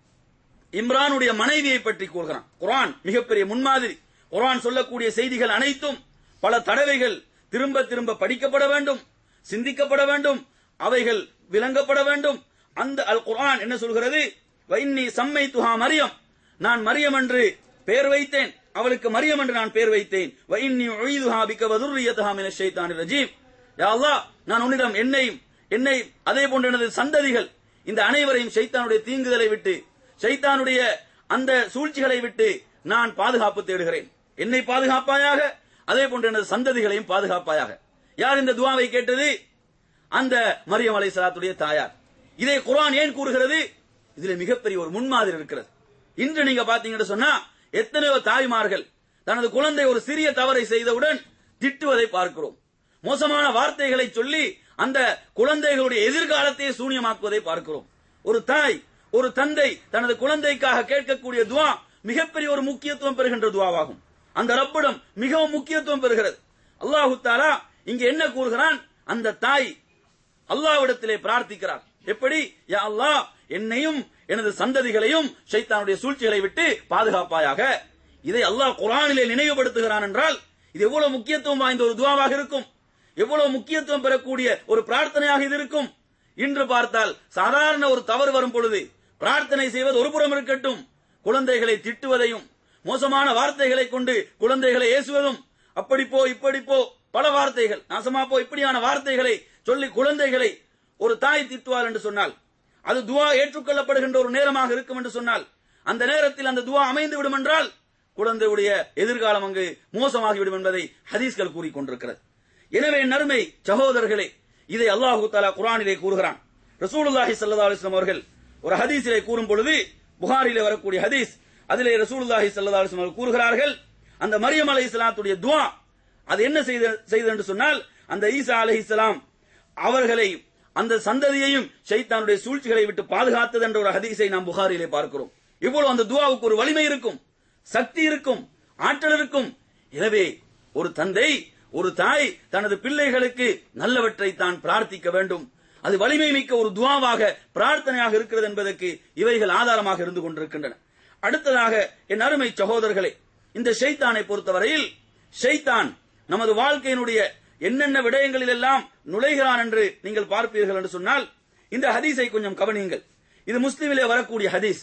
இம்ரானுடைய மனைவியை பற்றி கூறுகிறான் குர்ஆன் மிகப்பெரிய முன்மாதிரி குர்ஆன் சொல்லக்கூடிய செய்திகள் அனைத்தும் பல தடவைகள் திரும்ப திரும்ப படிக்கப்பட வேண்டும் சிந்திக்கப்பட வேண்டும் அவைகள் விளங்கப்பட வேண்டும் அந்த அல் குர்ஆன் என்ன சொல்கிறது வைன்னி சம்மை துஹா மரியம் நான் மரியம் என்று பெயர் வைத்தேன் அவளுக்கு மரியம் என்று நான் பெயர் வைத்தேன் வைன்னி உய்துஹா பிக வதுர்ரியதுஹா மினஷ் ஷைத்தானிர் ரஜீம் யா அல்லாஹ் நான் உன்னிடம் என்னையும் என்னை அதே போன்ற எனது சந்ததிகள் இந்த அனைவரையும் ஷைத்தானுடைய தீங்குதலை விட்டு ஷைத்தானுடைய அந்த சூழ்ச்சிகளை விட்டு நான் பாதுகாப்பு தேடுகிறேன் என்னை பாதுகாப்பாயாக அதே போன்ற எனது சந்ததிகளையும் பாதுகாப்பாயாக யார் இந்த துவாவை கேட்டது அந்த மரியம் அலை சலாத்துடைய தாயார் இதை குர்ஆன் ஏன் கூறுகிறது இதுல மிகப்பெரிய ஒரு முன்மாதிரி இருக்கிறது இன்று நீங்க பாத்தீங்கன்னு சொன்னா எத்தனையோ தாய்மார்கள் தனது குழந்தை ஒரு சிறிய தவறை செய்தவுடன் திட்டுவதை பார்க்கிறோம் மோசமான வார்த்தைகளை சொல்லி அந்த குழந்தைகளுடைய எதிர்காலத்தை சூனியமாக்குவதை பார்க்கிறோம் ஒரு தாய் ஒரு தந்தை தனது குழந்தைக்காக கேட்கக்கூடிய துவா மிகப்பெரிய ஒரு முக்கியத்துவம் பெறுகின்ற துவாவாகும் அந்த ரப்பிடம் மிகவும் முக்கியத்துவம் பெறுகிறது அல்லாஹு தாலா இங்க என்ன கூறுகிறான் அந்த தாய் அல்லாஹ்விடத்திலே பிரார்த்திக்கிறார் எப்படி யா அல்லாஹ் என்னையும் எனது சந்ததிகளையும் ஷைத்தானுடைய சூழ்ச்சிகளை விட்டு பாதுகாப்பாயாக இதை அல்லாஹ் குர்ஆனிலே நினைவுபடுத்துகிறான் என்றால் இது எவ்வளவு முக்கியத்துவம் வாய்ந்த ஒரு துவாவாக இருக்கும் எவ்வளவு முக்கியத்துவம் பெறக்கூடிய ஒரு பிரார்த்தனையாக இது இருக்கும் இன்று பார்த்தால் சாதாரண ஒரு தவறு வரும் பொழுது பிரார்த்தனை செய்வது ஒரு புறம் இருக்கட்டும் குழந்தைகளை திட்டுவதையும் மோசமான வார்த்தைகளை கொண்டு குழந்தைகளை ஏசுவதும் அப்படி போ இப்படி போ பல வார்த்தைகள் நாசமா போ இப்படியான வார்த்தைகளை சொல்லி குழந்தைகளை ஒரு தாய் திட்டுவார் என்று சொன்னால் அது துவா ஏற்றுக்கொள்ளப்படுகின்ற ஒரு நேரமாக இருக்கும் என்று சொன்னால் அந்த நேரத்தில் அந்த துவா அமைந்து விடும் என்றால் குழந்தையுடைய எதிர்காலம் அங்கு மோசமாகிவிடும் என்பதை ஹதீஸ்கள் கூறிக்கொண்டிருக்கிறது எனவே நறுமை சகோதரர்களே இதை அல்லாஹு தாலா குரானிலே கூறுகிறான் ரசூலுல்லாஹி ஸல்லல்லாஹு அலைஹி வஸல்லம் அவர்கள் ஒரு ஹதீஸிலே கூறும் பொழுது புகாரிலே வரக்கூடிய ஹதீஸ் அதிலே ரசூலுல்லாஹி ஸல்லல்லாஹு அலைஹி வஸல்லம் அவர்கள் கூறுகிறார்கள் அந்த மரியம் அலைஹிஸ்ஸலாத்துடைய துஆ அது என்ன செய்த செய்தது என்று சொன்னால் அந்த ஈசா அலைஹிஸ்ஸலாம் அவர்களை அந்த சந்ததியையும் ஷைத்தானுடைய சூழ்ச்சிகளை விட்டு பாதுகாத்தது என்ற ஒரு ஹதீஸை நாம் புகாரிலே பார்க்கிறோம் இவ்வளவு அந்த துவாவுக்கு ஒரு வலிமை இருக்கும் சக்தி இருக்கும் ஆற்றல் இருக்கும் எனவே ஒரு தந்தை ஒரு தாய் தனது பிள்ளைகளுக்கு நல்லவற்றை தான் பிரார்த்திக்க வேண்டும் அது வலிமை மிக்க ஒரு துவாவாக பிரார்த்தனையாக இருக்கிறது என்பதற்கு இவைகள் ஆதாரமாக இருந்து கொண்டிருக்கின்றன அடுத்ததாக என் அருமை சகோதரர்களே இந்த ஷைத்தானை பொறுத்தவரையில் ஷைத்தான் நமது வாழ்க்கையினுடைய என்னென்ன விடயங்களில் எல்லாம் நுழைகிறான் என்று நீங்கள் பார்ப்பீர்கள் என்று சொன்னால் இந்த ஹதீஸை கொஞ்சம் கவனியுங்கள் இது முஸ்லிமிலே வரக்கூடிய ஹதீஸ்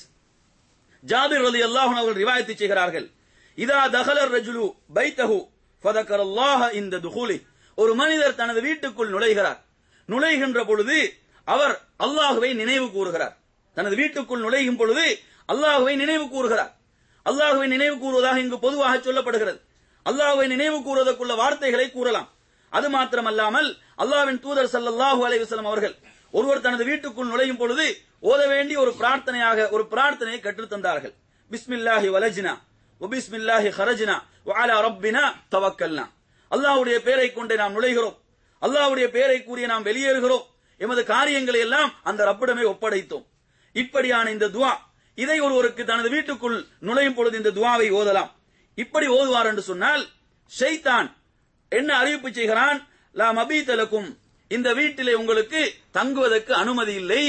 ஜாபிர் ரலி அல்லாஹ் அவர்கள் ரிவாயத்து செய்கிறார்கள் இதா தஹலர் ரஜுலு பைத்தஹு ஃபதக்கர் அல்லாஹ் இந்த துஹூலி ஒரு மனிதர் தனது வீட்டுக்குள் நுழைகிறார் நுழைகின்ற பொழுது அவர் அல்லாஹுவை நினைவு கூறுகிறார் தனது வீட்டுக்குள் நுழையும் பொழுது அல்லாஹுவை நினைவு கூறுகிறார் அல்லாஹுவை நினைவு கூறுவதாக இங்கு பொதுவாக சொல்லப்படுகிறது அல்லாஹுவை நினைவு கூறுவதற்குள்ள வார்த்தைகளை கூறலாம் அது மாத்திரமல்லாமல் அல்லாஹ்வின் தூதர் ஸல்லல்லாஹு அலைஹி வஸல்லம் அவர்கள் ஒருவர் தனது வீட்டுக்குள் நுழையும் பொழுது ஓத வேண்டிய ஒரு பிரார்த்தனையாக ஒரு பிரார்த்தனையை கற்றுத் தந்தார்கள் பிஸ்மில்லாஹி வலஜ்னா வபிஸ்மில்லாஹி ஹரஜ்னா வஅலா ரப்பினா தவக்கல்னா அல்லாஹ்வுடைய பெயரை கொண்டு நாம் நுழைகிறோம் அல்லாஹ்வுடைய பெயரை கூறி நாம் வெளியேறுகிறோம் எமது காரியங்களை எல்லாம் அந்த ரப்பிடமே ஒப்படைத்தோம் இப்படியான இந்த துவா இதை ஒருவருக்கு தனது வீட்டுக்குள் நுழையும் பொழுது இந்த துவாவை ஓதலாம் இப்படி ஓதுவார் என்று சொன்னால் ஷைத்தான் என்ன அறிவிப்பு செய்கிறான் லா மபீதலக்கும் இந்த வீட்டிலே உங்களுக்கு தங்குவதற்கு அனுமதி இல்லை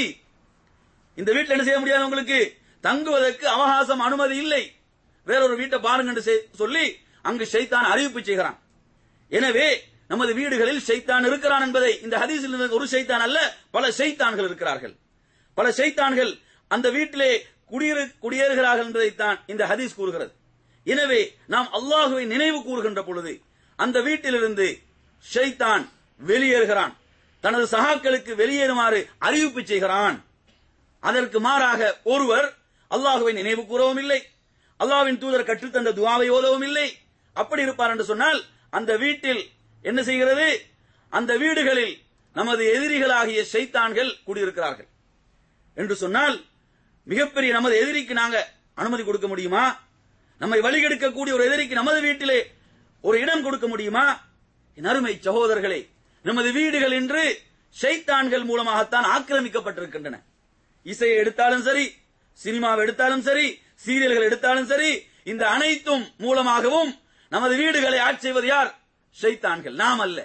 இந்த வீட்டில் என்ன செய்ய முடியாது உங்களுக்கு தங்குவதற்கு அவகாசம் அனுமதி இல்லை வேறொரு வீட்டை பாருங்க என்று செய்- சொல்லி அங்கு ஷைத்தான் அறிவிப்பு செய்கிறான் எனவே நமது வீடுகளில் ஷைத்தான் இருக்கிறான் என்பதை இந்த ஹதீஸில் இருந்த ஒரு ஷைத்தான் அல்ல பல ஷைத்தான்கள் இருக்கிறார்கள் பல ஷைத்தான்கள் அந்த வீட்டிலே குடியேறு குடியேறுகிறார்கள் என்பதைத்தான் இந்த ஹதீஸ் கூறுகிறது எனவே நாம் அல்லாஹுவை நினைவு கூறுகின்ற பொழுது அந்த வீட்டிலிருந்து ஷைத்தான் வெளியேறுகிறான் தனது சகாக்களுக்கு வெளியேறுமாறு அறிவிப்பு செய்கிறான் அதற்கு மாறாக ஒருவர் அல்லாஹுவை நினைவு கூறவும் இல்லை அல்லாஹ்வின் தூதர் கற்றுத்தந்த துவாவை ஓதவும் இல்லை அப்படி இருப்பார் என்று சொன்னால் அந்த வீட்டில் என்ன செய்கிறது அந்த வீடுகளில் நமது எதிரிகளாகிய ஷைத்தான்கள் குடியிருக்கிறார்கள் என்று சொன்னால் மிகப்பெரிய நமது எதிரிக்கு நாங்க அனுமதி கொடுக்க முடியுமா நம்மை வழிகெடுக்கக்கூடிய ஒரு எதிரிக்கு நமது வீட்டிலே ஒரு இடம் கொடுக்க முடியுமா என் அருமை சகோதரர்களே நமது வீடுகள் இன்று ஷைத்தான்கள் மூலமாகத்தான் ஆக்கிரமிக்கப்பட்டிருக்கின்றன இசையை எடுத்தாலும் சரி சினிமாவை எடுத்தாலும் சரி சீரியல்கள் எடுத்தாலும் சரி இந்த அனைத்தும் மூலமாகவும் நமது வீடுகளை ஆட்சி செய்வது யார் ஷைத்தான்கள் நாம் அல்ல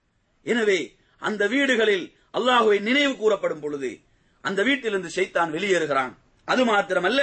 எனவே அந்த வீடுகளில் அல்லாஹுவை நினைவு கூறப்படும் பொழுது அந்த வீட்டிலிருந்து ஷைத்தான் வெளியேறுகிறான் அது மாத்திரமல்ல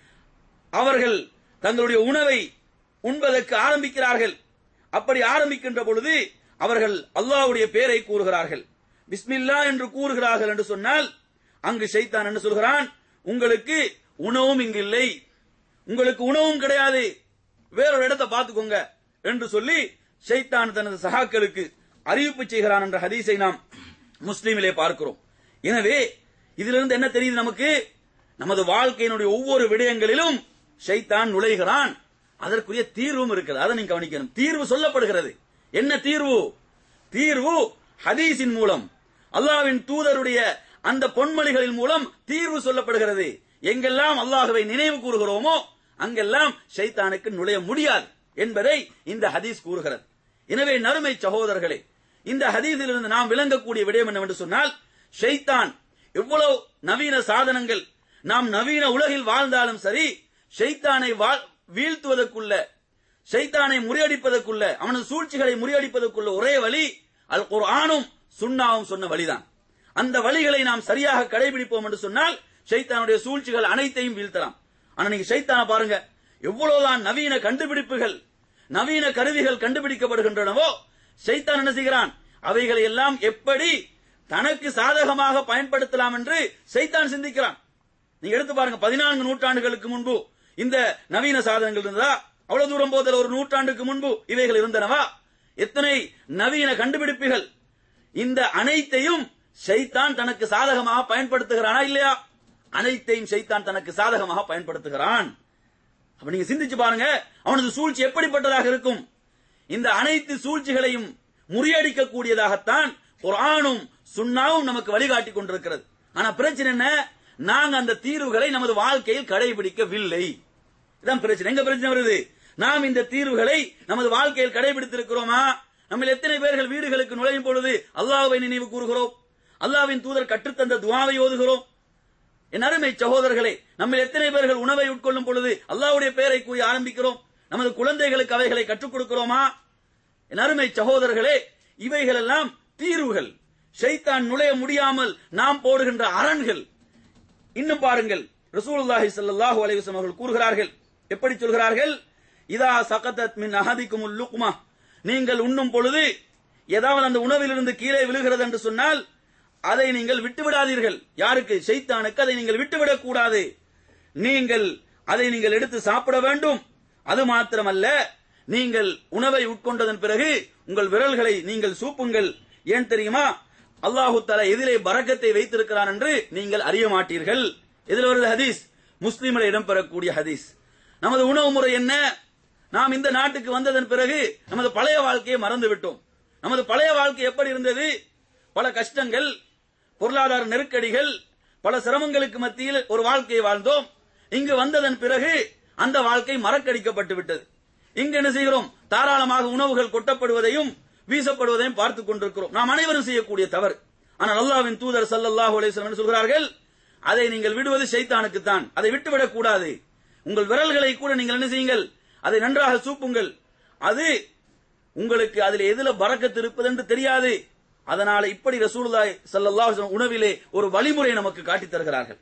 அவர்கள் தங்களுடைய உணவை உண்பதற்கு ஆரம்பிக்கிறார்கள் அப்படி ஆரம்பிக்கின்ற பொழுது அவர்கள் அல்லாஹ்வுடைய பெயரை கூறுகிறார்கள் பிஸ்மில்லா என்று கூறுகிறார்கள் என்று சொன்னால் அங்கு ஷைத்தான் என்ன சொல்கிறான் உங்களுக்கு உணவும் இங்கு இல்லை உங்களுக்கு உணவும் கிடையாது வேறொரு இடத்தை பார்த்துக்கோங்க என்று சொல்லி ஷைத்தான் தனது சகாக்களுக்கு அறிவிப்பு செய்கிறான் என்ற ஹதீஸை நாம் முஸ்லீமிலே பார்க்கிறோம் எனவே இதிலிருந்து என்ன தெரியுது நமக்கு நமது வாழ்க்கையினுடைய ஒவ்வொரு விடயங்களிலும் ஷைத்தான் நுழைகிறான் அதற்குரிய தீர்வும் இருக்கிறது அதை நீங்க கவனிக்கணும் தீர்வு சொல்லப்படுகிறது என்ன தீர்வு தீர்வு ஹதீஸின் மூலம் அல்லாஹ்வின் தூதருடைய அந்த பொன்மொழிகளின் மூலம் தீர்வு சொல்லப்படுகிறது எங்கெல்லாம் அல்லாஹ்வை நினைவு கூறுகிறோமோ அங்கெல்லாம் ஷைத்தானுக்கு நுழைய முடியாது என்பதை இந்த ஹதீஸ் கூறுகிறது எனவே நறுமை சகோதரர்களே இந்த ஹதீஸிலிருந்து நாம் விளங்கக்கூடிய விடயம் என்னவென்று சொன்னால் ஷைத்தான் எவ்வளவு நவீன சாதனங்கள் நாம் நவீன உலகில் வாழ்ந்தாலும் சரி ஷைத்தானை வா- வீழ்த்துவதற்குள்ள ஷைத்தானை முறியடிப்பதற்குள்ள அவனது சூழ்ச்சிகளை முறியடிப்பதற்குள்ள ஒரே வழி அல் குர்ஆனும் சுன்னாவும் சொன்ன வழிதான் அந்த வழிகளை நாம் சரியாக கடைபிடிப்போம் என்று சொன்னால் ஷைத்தானுடைய சூழ்ச்சிகள் அனைத்தையும் வீழ்த்தலாம் ஆனா நீங்க ஷைத்தானை பாருங்க எவ்வளவுதான் நவீன கண்டுபிடிப்புகள் நவீன கருவிகள் கண்டுபிடிக்கப்படுகின்றனவோ ஷைத்தான் என்ன செய்கிறான் அவைகளை எல்லாம் எப்படி தனக்கு சாதகமாக பயன்படுத்தலாம் என்று ஷைத்தான் சிந்திக்கிறான் நீங்க எடுத்து பாருங்க பதினான்கு நூற்றாண்டுகளுக்கு முன்பு இந்த நவீன சாதனங்கள் இருந்ததா அவ்வளவு தூரம் போதல் ஒரு நூற்றாண்டுக்கு முன்பு இவைகள் இருந்தனவா எத்தனை நவீன கண்டுபிடிப்புகள் இந்த அனைத்தையும் ஷைத்தான் தனக்கு சாதகமாக பயன்படுத்துகிறானா இல்லையா அனைத்தையும் ஷைத்தான் தனக்கு சாதகமாக பயன்படுத்துகிறான் அப்ப நீங்க சிந்திச்சு பாருங்க அவனது சூழ்ச்சி எப்படிப்பட்டதாக இருக்கும் இந்த அனைத்து சூழ்ச்சிகளையும் முறியடிக்க கூடியதாகத்தான் குர்ஆனும் சுன்னாவும் நமக்கு வழிகாட்டி கொண்டிருக்கிறது ஆனா பிரச்சனை என்ன நாங்க அந்த தீர்வுகளை நமது வாழ்க்கையில் கடைபிடிக்கவில்லை இதான் பிரச்சனை எங்க பிரச்சனை வருது நாம் இந்த தீர்வுகளை நமது வாழ்க்கையில் கடைபிடித்திருக்கிறோமா நம்ம எத்தனை பேர்கள் வீடுகளுக்கு நுழையும் பொழுது அல்லாஹ்வை நினைவு கூறுகிறோம் அல்லாஹ்வின் தூதர் கற்றுத்தந்த துவாவை ஓதுகிறோம் என் அருமை சகோதரர்களே நம்ம எத்தனை பேர்கள் உணவை உட்கொள்ளும் பொழுது அல்லாஹ்வுடைய பெயரை கூறி ஆரம்பிக்கிறோம் நமது குழந்தைகளுக்கு அவைகளை கற்றுக் கொடுக்கிறோமா என் அருமை சகோதரர்களே இவைகள் எல்லாம் தீர்வுகள் ஷைத்தான் நுழைய முடியாமல் நாம் போடுகின்ற அரண்கள் இன்னும் பாருங்கள் ரசூலுல்லாஹி ஸல்லல்லாஹு அலைஹி வஸல்லம் அவர்கள் கூறுகிறார்கள் எப்படி சொல்கிறார்கள் இதா சகதத் மின் அஹதிக்குமுல் லுக்மா நீங்கள் உண்ணும் பொழுது ஏதாவது அந்த உணவிலிருந்து கீழே விழுகிறது என்று சொன்னால் அதை நீங்கள் விட்டு விடாதீர்கள் யாருக்கு ஷைத்தானுக்கு அதை நீங்கள் விட்டுவிடக் கூடாது நீங்கள் அதை நீங்கள் எடுத்து சாப்பிட வேண்டும் அது மாத்திரமல்ல நீங்கள் உணவை உட்கொண்டதன் பிறகு உங்கள் விரல்களை நீங்கள் சூப்புங்கள் ஏன் தெரியுமா அல்லாஹு தஆலா எதிலே பரக்கத்தை வைத்திருக்கிறான் என்று நீங்கள் அறிய மாட்டீர்கள் இதுல வருது ஹதீஸ் முஸ்லீமில் இடம்பெறக்கூடிய ஹதீஸ் நமது உணவு முறை என்ன நாம் இந்த நாட்டுக்கு வந்ததன் பிறகு நமது பழைய வாழ்க்கையை மறந்து விட்டோம் நமது பழைய வாழ்க்கை எப்படி இருந்தது பல கஷ்டங்கள் பொருளாதார நெருக்கடிகள் பல சிரமங்களுக்கு மத்தியில் ஒரு வாழ்க்கையை வாழ்ந்தோம் இங்கு வந்ததன் பிறகு அந்த வாழ்க்கை மறக்கடிக்கப்பட்டு விட்டது இங்கு என்ன செய்கிறோம் தாராளமாக உணவுகள் கொட்டப்படுவதையும் வீசப்படுவதையும் பார்த்துக் கொண்டிருக்கிறோம் நாம் அனைவரும் செய்யக்கூடிய தவறு ஆனால் அல்லாஹ்வின் தூதர் ஸல்லல்லாஹு அலைஹி வஸல்லம் என்ன சொல்கிறார்கள் அதை நீங்கள் விடுவது ஷைத்தானுக்கு தான் அதை விட்டுவிடக் கூடாது உங்கள் விரல்களை கூட நீங்கள் என்ன செய்யுங்கள் அதை நன்றாக சூப்புங்கள் அது உங்களுக்கு அதில் எதுல பறக்கத்து இருப்பது என்று தெரியாது அதனால இப்படி ரசூலுல்லாஹி ஸல்லல்லாஹு அலைஹி வஸல்லம் உணவிலே ஒரு வழிமுறை நமக்கு காட்டித் தருகிறார்கள்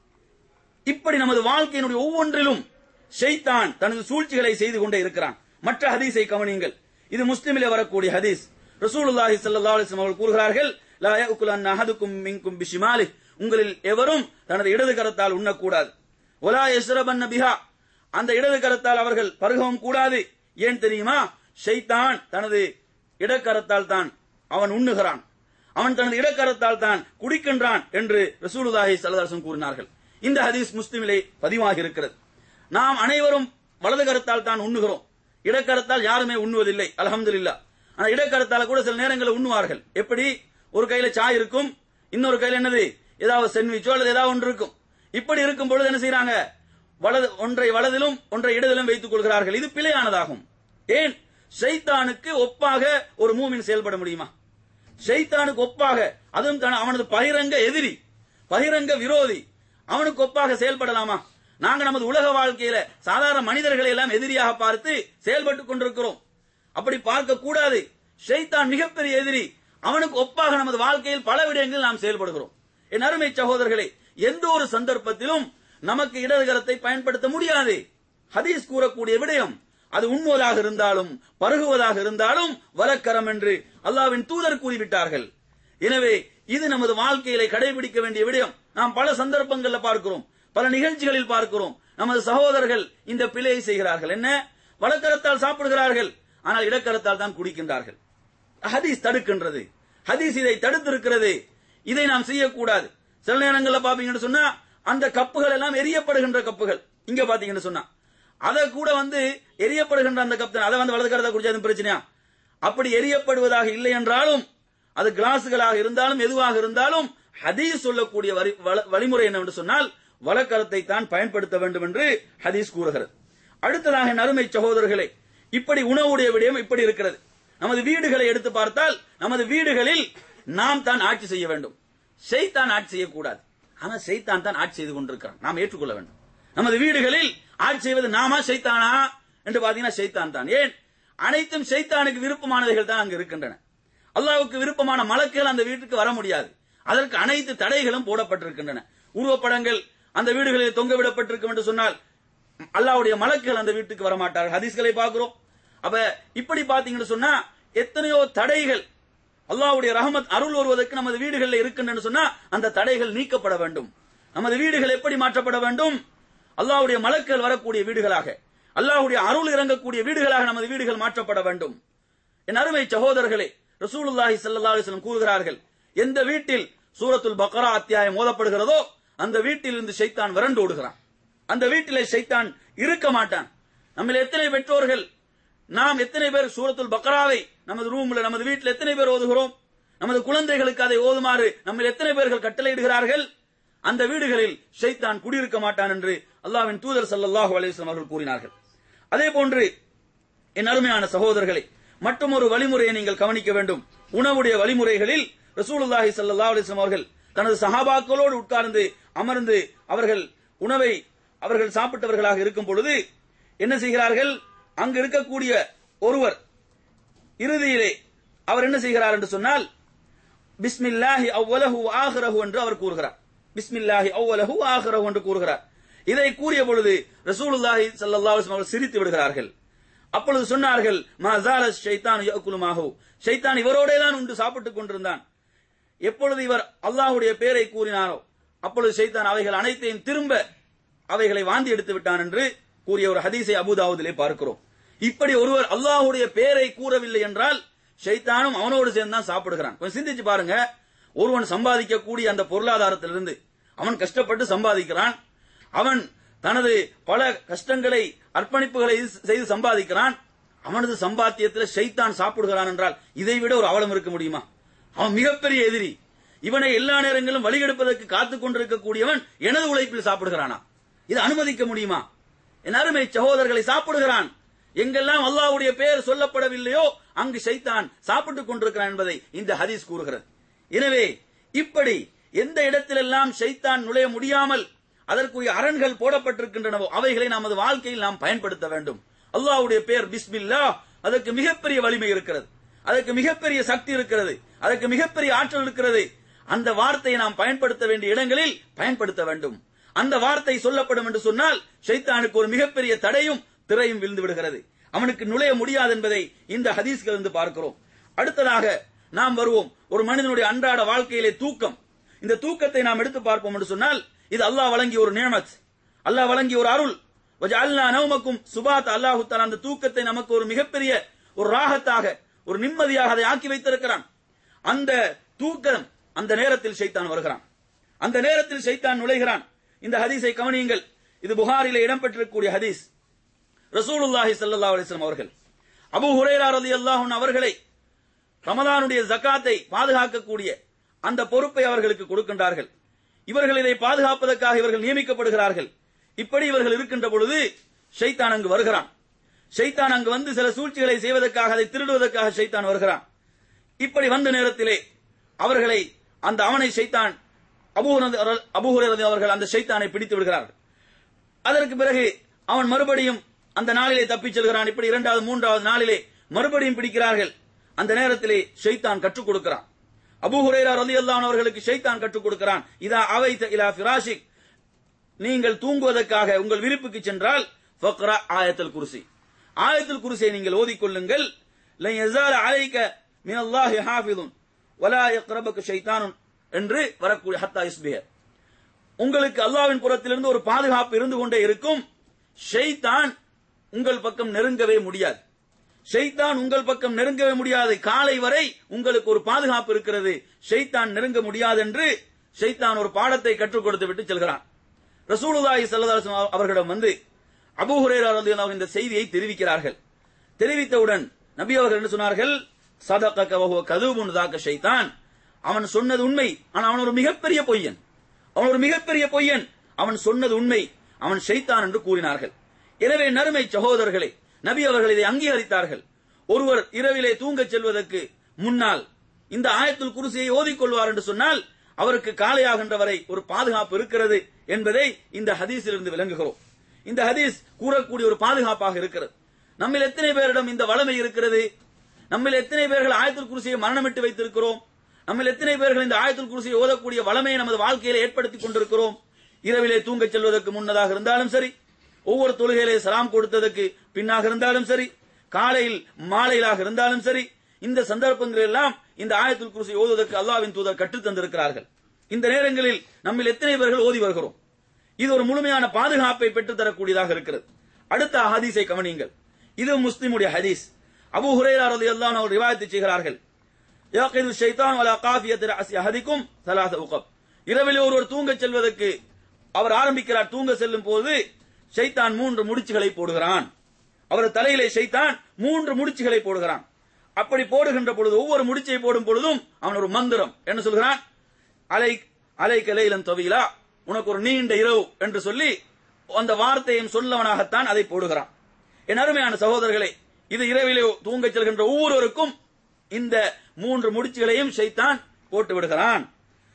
இப்படி நமது வாழ்க்கையினுடைய ஒவ்வொன்றிலும் ஷைத்தான் தனது சூழ்ச்சிகளை செய்து கொண்டே இருக்கிறான் மற்ற ஹதீஸை கவனியுங்கள் இது முஸ்லிமிலே வரக்கூடிய ஹதீஸ் ரசூலுல்லாஹி ஸல்லல்லாஹு அலைஹி வஸல்லம் அவர்கள் கூறுகிறார்கள் லா யஅகுலன் அஹதுக்கும் மின்கும் பிஷிமாலி உங்களில் எவரும் தனது இடது கரத்தால் உண்ணக்கூடாது ஒலா யஸ்ரபன் பிஹா அந்த இடது கரத்தால் அவர்கள் பருகவும் கூடாது ஏன் தெரியுமா ஷைத்தான் தனது இடக்கரத்தால் தான் அவன் உண்ணுகிறான் அவன் தனது இடக்கரத்தால் தான் குடிக்கின்றான் என்று ரசூலுல்லாஹி ஸல்லல்லாஹு அலைஹி வஸல்லம் கூறினார்கள் இந்த ஹதீஸ் முஸ்லிமிலே பதிவாகி இருக்கிறது நாம் அனைவரும் வலது கரத்தால் தான் உண்ணுகிறோம் இடக்கரத்தால் யாருமே உண்ணுவதில்லை அல்ஹம்துலில்லாஹ் ஆனா இடக்கரத்தால கூட சில நேரங்களில் உண்ணுவார்கள் எப்படி ஒரு கையில சாய் இருக்கும் இன்னொரு கையில என்னது ஏதாவது சென்விச்சோ அல்லது ஏதாவது ஒன்று இருக்கும் இப்படி இருக்கும் பொழுது என்ன செய்யறாங்க வலது ஒன்றை வலதிலும் ஒன்றை இடதிலும் வைத்துக் கொள்கிறார்கள் இது பிழையானதாகும் ஏன் ஷைத்தானுக்கு ஒப்பாக ஒரு மூமின் செயல்பட முடியுமா ஷைத்தானுக்கு ஒப்பாக அதுவும் தன் அவனது பகிரங்க எதிரி பகிரங்க விரோதி அவனுக்கு ஒப்பாக செயல்படலாமா நாங்க நமது உலக வாழ்க்கையில சாதாரண மனிதர்களை எல்லாம் எதிரியாக பார்த்து செயல்பட்டுக் கொண்டிருக்கிறோம் அப்படி பார்க்க கூடாது ஷைத்தான் மிகப்பெரிய எதிரி அவனுக்கு ஒப்பாக நமது வாழ்க்கையில் பல விடயங்களில் நாம் செயல்படுகிறோம் என் அருமை சகோதரர்களே எந்த ஒரு சந்தர்ப்பத்திலும் நமக்கு இடதுகரத்தை பயன்படுத்த முடியாது ஹதீஸ் கூறக்கூடிய விடயம் அது உண்ணுவதாக இருந்தாலும் பருகுவதாக இருந்தாலும் வலக்கரம் என்று அல்லாவின் தூதர் கூறிவிட்டார்கள் எனவே இது நமது வாழ்க்கையிலே கடைபிடிக்க வேண்டிய விடயம் நாம் பல சந்தர்ப்பங்கள்ல பார்க்கிறோம் பல நிகழ்ச்சிகளில் பார்க்கிறோம் நமது சகோதரர்கள் இந்த பிழையை செய்கிறார்கள் என்ன வலக்கரத்தால் சாப்பிடுகிறார்கள் ஆனால் இடக்கரத்தால் தான் குடிக்கின்றார்கள் ஹதீஸ் தடுக்கின்றது ஹதீஸ் இதை தடுத்திருக்கிறது இதை நாம் செய்யக்கூடாது சில நேரங்கள்ல பாப்பீங்கன்னு சொன்னா அந்த கப்புகள் எல்லாம் எரியப்படுகின்ற கப்புகள் இங்க பாத்தீங்கன்னு சொன்னா அதை கூட வந்து எரியப்படுகின்ற அந்த கப் அதை வந்து வலது கரத்தை குடிச்சா எதுவும் பிரச்சனையா அப்படி எரியப்படுவதாக இல்லை என்றாலும் அது கிளாஸுகளாக இருந்தாலும் எதுவாக இருந்தாலும் ஹதீஸ் சொல்லக்கூடிய வரி- வல- வழிமுறை என்னவென்று சொன்னால் வலக்கரத்தை தான் பயன்படுத்த வேண்டும் என்று ஹதீஸ் கூறுகிறது அடுத்ததாக என் அருமை சகோதரர்களே இப்படி உணவுடைய விடயம் இப்படி இருக்கிறது நமது வீடுகளை எடுத்து பார்த்தால் நமது வீடுகளில் நாம் தான் ஆட்சி செய்ய வேண்டும் ஷைத்தான் ஆட்சி செய்யக்கூடாது ஆனா ஷைத்தான் தான் ஆட்சி செய்து கொண்டிருக்கிறான் நாம் ஏற்றுக்கொள்ள வேண்டும் நமது வீடுகளில் ஆட்சி செய்வது நாமா ஷைத்தானா என்று பாத்தீங்கன்னா ஷைத்தான் தான் ஏன் அனைத்தும் ஷைத்தானுக்கு விருப்பமானவைகள் தான் அங்கு இருக்கின்றன அல்லாஹ்வுக்கு விருப்பமான மலக்குகள் அந்த வீட்டுக்கு வர முடியாது அதற்கு அனைத்து தடைகளும் போடப்பட்டிருக்கின்றன உருவப்படங்கள் அந்த வீடுகளில் தொங்க விடப்பட்டிருக்கும் என்று சொன்னால் அல்லாஹ்வுடைய மலக்குகள் அந்த வீட்டுக்கு வர மாட்டார்கள் ஹதீஸ்களை பார்க்கிறோம் அப்ப இப்படி பாத்தீங்கன்னு சொன்னா எத்தனையோ தடைகள் அல்லாஹ்வுடைய ரஹமத் அருள் வருவதற்கு நமது வீடுகளில் இருக்கின்றன சொன்னா அந்த தடைகள் நீக்கப்பட வேண்டும் நமது வீடுகள் எப்படி மாற்றப்பட வேண்டும் அல்லாஹ்வுடைய மலக்குகள் வரக்கூடிய வீடுகளாக அல்லாஹ்வுடைய அருள் இறங்கக்கூடிய வீடுகளாக நமது வீடுகள் மாற்றப்பட வேண்டும் என் அருமை சகோதரர்களே ரசூலுல்லாஹி ஸல்லல்லாஹு அலைஹி வஸல்லம் கூறுகிறார்கள் எந்த வீட்டில் சூரத்துல் பக்ரா அத்தியாயம் ஓதப்படுகிறதோ அந்த வீட்டில் இருந்து ஷைத்தான் விரண்டு ஓடுகிறான் அந்த வீட்டிலே ஷைத்தான் இருக்க மாட்டான் நம்மில் எத்தனை பெற்றோர்கள் நாம் எத்தனை பேர் சூரத்துல் பக்ராவை நமது ரூம்ல நமது வீட்டில் எத்தனை பேர் ஓதுகிறோம் நமது குழந்தைகளுக்கு அதை ஓதுமாறு நம்ம எத்தனை பேர்கள் கட்டளையிடுகிறார்கள் அந்த வீடுகளில் ஷைத்தான் குடியிருக்க மாட்டான் என்று அல்லாஹ்வின் தூதர் ஸல்லல்லாஹு அலைஹி வஸல்லம் அவர்கள் கூறினார்கள் அதே போன்று என் அருமையான சகோதரர்களே மற்றும் ஒரு வழிமுறையை நீங்கள் கவனிக்க வேண்டும் உணவுடைய வழிமுறைகளில் ரசூலுல்லாஹி ஸல்லல்லாஹு அலைஹி வஸல்லம் அவர்கள் தனது சஹாபாக்களோடு உட்கார்ந்து அமர்ந்து அவர்கள் உணவை அவர்கள் சாப்பிட்டவர்களாக இருக்கும் பொழுது என்ன செய்கிறார்கள் அங்கு இருக்கக்கூடிய ஒருவர் இறுதியிலே அவர் என்ன செய்கிறார் என்று சொன்னால் பிஸ்மில்லாஹி அவ்வலஹு ஆஹ்ரஹு என்று அவர் கூறுகிறார் பிஸ்மில்லாஹி அவ்வலஹு ஆஹ்ரஹு என்று கூறுகிறார் இதை கூறிய பொழுது ரசூலுல்லாஹி ஸல்லல்லாஹு அலைஹி வஸல்லம் அவர்கள் சிரித்து விடுகிறார்கள் அப்பொழுது சொன்னார்கள் மஸால ஷைத்தான் யஅகுலுமாஹு ஷைத்தான் இவரோடே தான் உண்டு சாப்பிட்டுக் கொண்டிருந்தான் எப்பொழுது இவர் அல்லாஹ்வுடைய பெயரை கூறினாரோ அப்பொழுது ஷைத்தான் அவைகள் அனைத்தையும் திரும்ப அவைகளை வாந்தி எடுத்து விட்டான் என்று கூறிய ஒரு ஹதீஸை அபுதாவுதிலே பார்க்கிறோம் இப்படி ஒருவர் அல்லாஹ்வுடைய பெயரை கூறவில்லை என்றால் ஷைத்தானும் அவனோடு சேர்ந்து தான் சாப்பிடுகிறான் கொஞ்சம் சிந்திச்சு பாருங்க ஒருவன் சம்பாதிக்கக்கூடிய அந்த பொருளாதாரத்திலிருந்து அவன் கஷ்டப்பட்டு சம்பாதிக்கிறான் அவன் தனது பல கஷ்டங்களை அர்ப்பணிப்புகளை செய்து சம்பாதிக்கிறான் அவனது சம்பாத்தியத்தில் ஷைத்தான் சாப்பிடுகிறான் என்றால் இதை விட ஒரு அவலம் இருக்க முடியுமா அவன் மிகப்பெரிய எதிரி இவனை எல்லா நேரங்களும் வழிகெடுப்பதற்கு காத்துக் கொண்டிருக்கக்கூடியவன் எனது உழைப்பில் சாப்பிடுகிறானா இது அனுமதிக்க முடியுமா என் அருமை சகோதரர்களை சாப்பிடுகிறான் எங்கெல்லாம் அல்லாஹ்வுடைய பெயர் சொல்லப்படவில்லையோ அங்கு ஷைத்தான் சாப்பிட்டுக் கொண்டிருக்கிறான் என்பதை இந்த ஹதீஸ் கூறுகிறது எனவே இப்படி எந்த இடத்திலெல்லாம் ஷைத்தான் நுழைய முடியாமல் அதற்குரிய அரண்கள் போடப்பட்டிருக்கின்றனவோ அவைகளை நமது வாழ்க்கையில் நாம் பயன்படுத்த வேண்டும் அல்லாஹ்வுடைய பெயர் பிஸ்மில்லா அதற்கு மிகப்பெரிய வலிமை இருக்கிறது அதற்கு மிகப்பெரிய சக்தி இருக்கிறது அதற்கு மிகப்பெரிய ஆற்றல் இருக்கிறது அந்த வார்த்தையை நாம் பயன்படுத்த வேண்டிய இடங்களில் பயன்படுத்த வேண்டும் அந்த வார்த்தை சொல்லப்படும் என்று சொன்னால் ஷைத்தானுக்கு ஒரு மிகப்பெரிய தடையும் திரையும் விழுந்து விடுகிறது அவனுக்கு நுழைய முடியாது என்பதை இந்த ஹதீஸ்கள் இருந்து பார்க்கிறோம் அடுத்ததாக நாம் வருவோம் ஒரு மனிதனுடைய அன்றாட வாழ்க்கையிலே தூக்கம் இந்த தூக்கத்தை நாம் எடுத்து பார்ப்போம் என்று சொன்னால் இது அல்லாஹ் வழங்கிய ஒரு நியமத் அல்லாஹ் வழங்கிய ஒரு அருள் அல்லா நவமக்கும் சுபாத் அல்லாஹு தஆலா அந்த தூக்கத்தை நமக்கு ஒரு மிகப்பெரிய ஒரு ராகத்தாக ஒரு நிம்மதியாக அதை ஆக்கி வைத்திருக்கிறான் அந்த தூக்கம் அந்த நேரத்தில் ஷைத்தான் வருகிறான் அந்த நேரத்தில் ஷைத்தான் நுழைகிறான் இந்த ஹதீஸை கவனியுங்கள் இது புகாரிலே இடம்பெற்றிருக்கக்கூடிய ஹதீஸ் ரசூலுல்லாஹி ஸல்லல்லாஹு அலைஹி வஸல்லம் அவர்கள் அபூ ஹுரைரா ரலியல்லாஹு அன்ஹு அவர்களை ரமதானுடைய ஜகாத்தை பாதுகாக்கக்கூடிய அந்த பொறுப்பை அவர்களுக்கு கொடுக்கின்றார்கள் இவர்கள் இதை பாதுகாப்பதற்காக இவர்கள் நியமிக்கப்படுகிறார்கள் இப்படி இவர்கள் இருக்கின்ற பொழுது ஷைத்தான் அங்கு வருகிறான் ஷைத்தான் அங்கு வந்து சில சூழ்ச்சிகளை செய்வதற்காக அதை திருடுவதற்காக ஷைத்தான் வருகிறான் இப்படி வந்த நேரத்திலே அவர்களை அந்த அவனை ஷைத்தான் அபூஹுரது அவர்கள் அந்த ஷைத்தானை பிடித்து விடுகிறார்கள் அதற்கு பிறகு அவன் மறுபடியும் அந்த நாளிலே தப்பிச் செல்கிறான் இப்படி இரண்டாவது மூன்றாவது நாளிலே மறுபடியும் பிடிக்கிறார்கள் அந்த நேரத்திலே ஷைத்தான் கற்றுக் கொடுக்கிறான் அபு ஹுரேரா ரலியல்லாஹு அவர்களுக்கு ஷைத்தான் கற்றுக் கொடுக்கிறான் இதா அவைத இலா ஃபிராஷிக் நீங்கள் தூங்குவதற்காக உங்கள் விருப்புக்கு சென்றால் ஃபக்ரா ஆயத்துல் குர்சி ஆயத்துல் குர்சியை நீங்கள் ஓதிக்கொள்ளுங்கள் லன் யஸால அலைக மின் அல்லாஹி ஹாஃபிதுன் வலா யக்ரபக ஷைத்தானுன் என்று வரக்கூடிய ஹத்தா இஸ்பிஹ உங்களுக்கு அல்லாஹ்வின் புறத்திலிருந்து ஒரு பாதுகாப்பு இருந்து கொண்டே இருக்கும் ஷைத்தான் உங்கள் பக்கம் நெருங்கவே முடியாது ஷைத்தான் உங்கள் பக்கம் நெருங்கவே முடியாது காலை வரை உங்களுக்கு ஒரு பாதுகாப்பு இருக்கிறது ஷைத்தான் நெருங்க முடியாது என்று ஷைத்தான் ஒரு பாடத்தை கற்றுக் கொடுத்து விட்டு செல்கிறான் ரசூலுல்லாஹி ஸல்லல்லாஹு அலைஹி வஸல்லம் அவர்களிடம் வந்து அபூ ஹுரைரா ரலியல்லாஹு இந்த செய்தியை தெரிவிக்கிறார்கள் தெரிவித்தவுடன் நபி அவர்கள் என்ன சொன்னார்கள் சதகக வஹுவ கதுபுன் தாக்க ஷைத்தான் அவன் சொன்னது உண்மை ஆனா அவன் ஒரு மிகப்பெரிய பொய்யன் அவன் ஒரு மிகப்பெரிய பொய்யன் அவன் சொன்னது உண்மை அவன் ஷைத்தான் என்று கூறினார்கள் எனவே நறுமை சகோதரர்களே நபி அவர்கள் இதை அங்கீகரித்தார்கள் ஒருவர் இரவிலே தூங்கச் செல்வதற்கு முன்னால் இந்த ஆயத்துல் குருசியை ஓதிக்கொள்வார் என்று சொன்னால் அவருக்கு காலையாகின்ற வரை ஒரு பாதுகாப்பு இருக்கிறது என்பதை இந்த ஹதீஸிலிருந்து விளங்குகிறோம் இந்த ஹதீஸ் கூறக்கூடிய ஒரு பாதுகாப்பாக இருக்கிறது நம்மில் எத்தனை பேரிடம் இந்த வளமை இருக்கிறது நம்மில் எத்தனை பேர்கள் ஆயத்துல் குருசியை மரணமிட்டு வைத்திருக்கிறோம் நம்மில் எத்தனை பேர்கள் இந்த ஆயத்துல் குருசியை ஓதக்கூடிய வளமையை நமது வாழ்க்கையில ஏற்படுத்திக் கொண்டிருக்கிறோம் இரவிலே தூங்கச் செல்வதற்கு முன்னதாக இருந்தாலும் சரி ஒவ்வொரு தொழுகையிலே சலாம் கொடுத்ததற்கு பின்னாக இருந்தாலும் சரி காலையில் மாலையிலாக இருந்தாலும் சரி இந்த சந்தர்ப்பங்கள் எல்லாம் இந்த ஆயத்துல் குருசி ஓதுவதற்கு அல்லாவின் தூதர் கற்றுத் தந்திருக்கிறார்கள் இந்த நேரங்களில் நம்மில் எத்தனை பேர்கள் ஓதி வருகிறோம் இது ஒரு முழுமையான பாதுகாப்பை பெற்றுத் தரக்கூடியதாக இருக்கிறது அடுத்த ஹதீஸை கவனியுங்கள் இது முஸ்லிமுடைய ஹதீஸ் அபு ஹுரேரா ரலியல்லாஹு அன்ஹு ரிவாயத்தை செய்கிறார்கள் யாகிது ஷைத்தான் வலா காஃபியத் ரஅசி அஹதிக்கும் ثلاث உகப் இரவிலே ஒருவர் தூங்கச் செல்வதற்கு அவர் ஆரம்பிக்கிறார் தூங்க செல்லும் போது ஷைத்தான் மூன்று முடிச்சுகளை போடுகிறான் அவர் தலையிலே ஷைத்தான் மூன்று முடிச்சுகளை போடுகிறான் அப்படி போடுகின்ற பொழுது ஒவ்வொரு முடிச்சை போடும் பொழுதும் அவன் ஒரு மந்திரம் என்ன சொல்கிறான் அலை அலை கலையிலம் தவிலா உனக்கு ஒரு நீண்ட இரவு என்று சொல்லி அந்த வார்த்தையும் சொல்லவனாகத்தான் அதை போடுகிறான் என் அருமையான சகோதரர்களே இது இரவிலே தூங்கச் செல்கின்ற ஒவ்வொருவருக்கும் இந்த மூன்று முடிச்சுகளையும் ஷைத்தான் போட்டு விடுகிறான்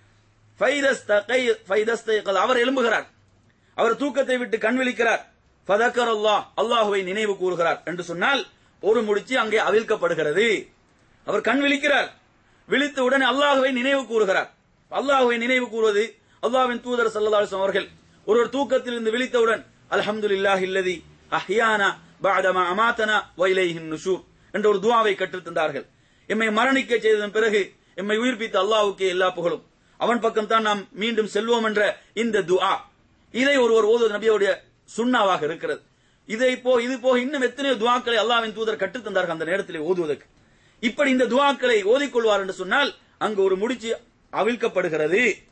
அவர் எழும்புகிறார் அவர் தூக்கத்தை விட்டு கண் விழிக்கிறார் ஃபதக்கர் அல்லாஹ் அல்லாஹுவை நினைவு கூறுகிறார் என்று சொன்னால் ஒரு முடிச்சு அங்கே அவிழ்க்கப்படுகிறது அவர் கண் விழிக்கிறார் விழித்த உடனே அல்லாஹுவை நினைவு கூறுகிறார் அல்லாஹுவை நினைவு கூறுவது அல்லாஹ்வின் தூதர் ஸல்லல்லாஹு அலைஹி அவர்கள் ஒருவர் தூக்கத்தில் இருந்து விழித்தவுடன் அல்ஹம்துலில்லாஹி இல்லதி அஹ்யானா பஅதமா அமாத்தனா வ இலைஹின் நுஷூர் என்ற ஒரு துஆவை கற்றுத் தந்தார்கள் எம்மை மரணிக்க செய்ததன் பிறகு எம்மை உயிர்ப்பித்த அல்லாஹ்வுக்கே எல்லா புகழும் அவன் பக்கம் தான் நாம் மீண்டும் செல்வோம் என்ற இந்த துஆ இதை ஒருவர் ஓதுவது நபியுடைய சுண்ணாவாக இருக்கிறது இதை போ இது போக இன்னும் எத்தனையோ துவாக்களை அல்லாஹ்வின் தூதர் கற்றுத் தந்தார்கள் அந்த நேரத்தில் ஓதுவதற்கு இப்படி இந்த துவாக்களை ஓதிக்கொள்வார் என்று சொன்னால் அங்கு ஒரு முடிச்சு அவிழ்க்கப்படுகிறது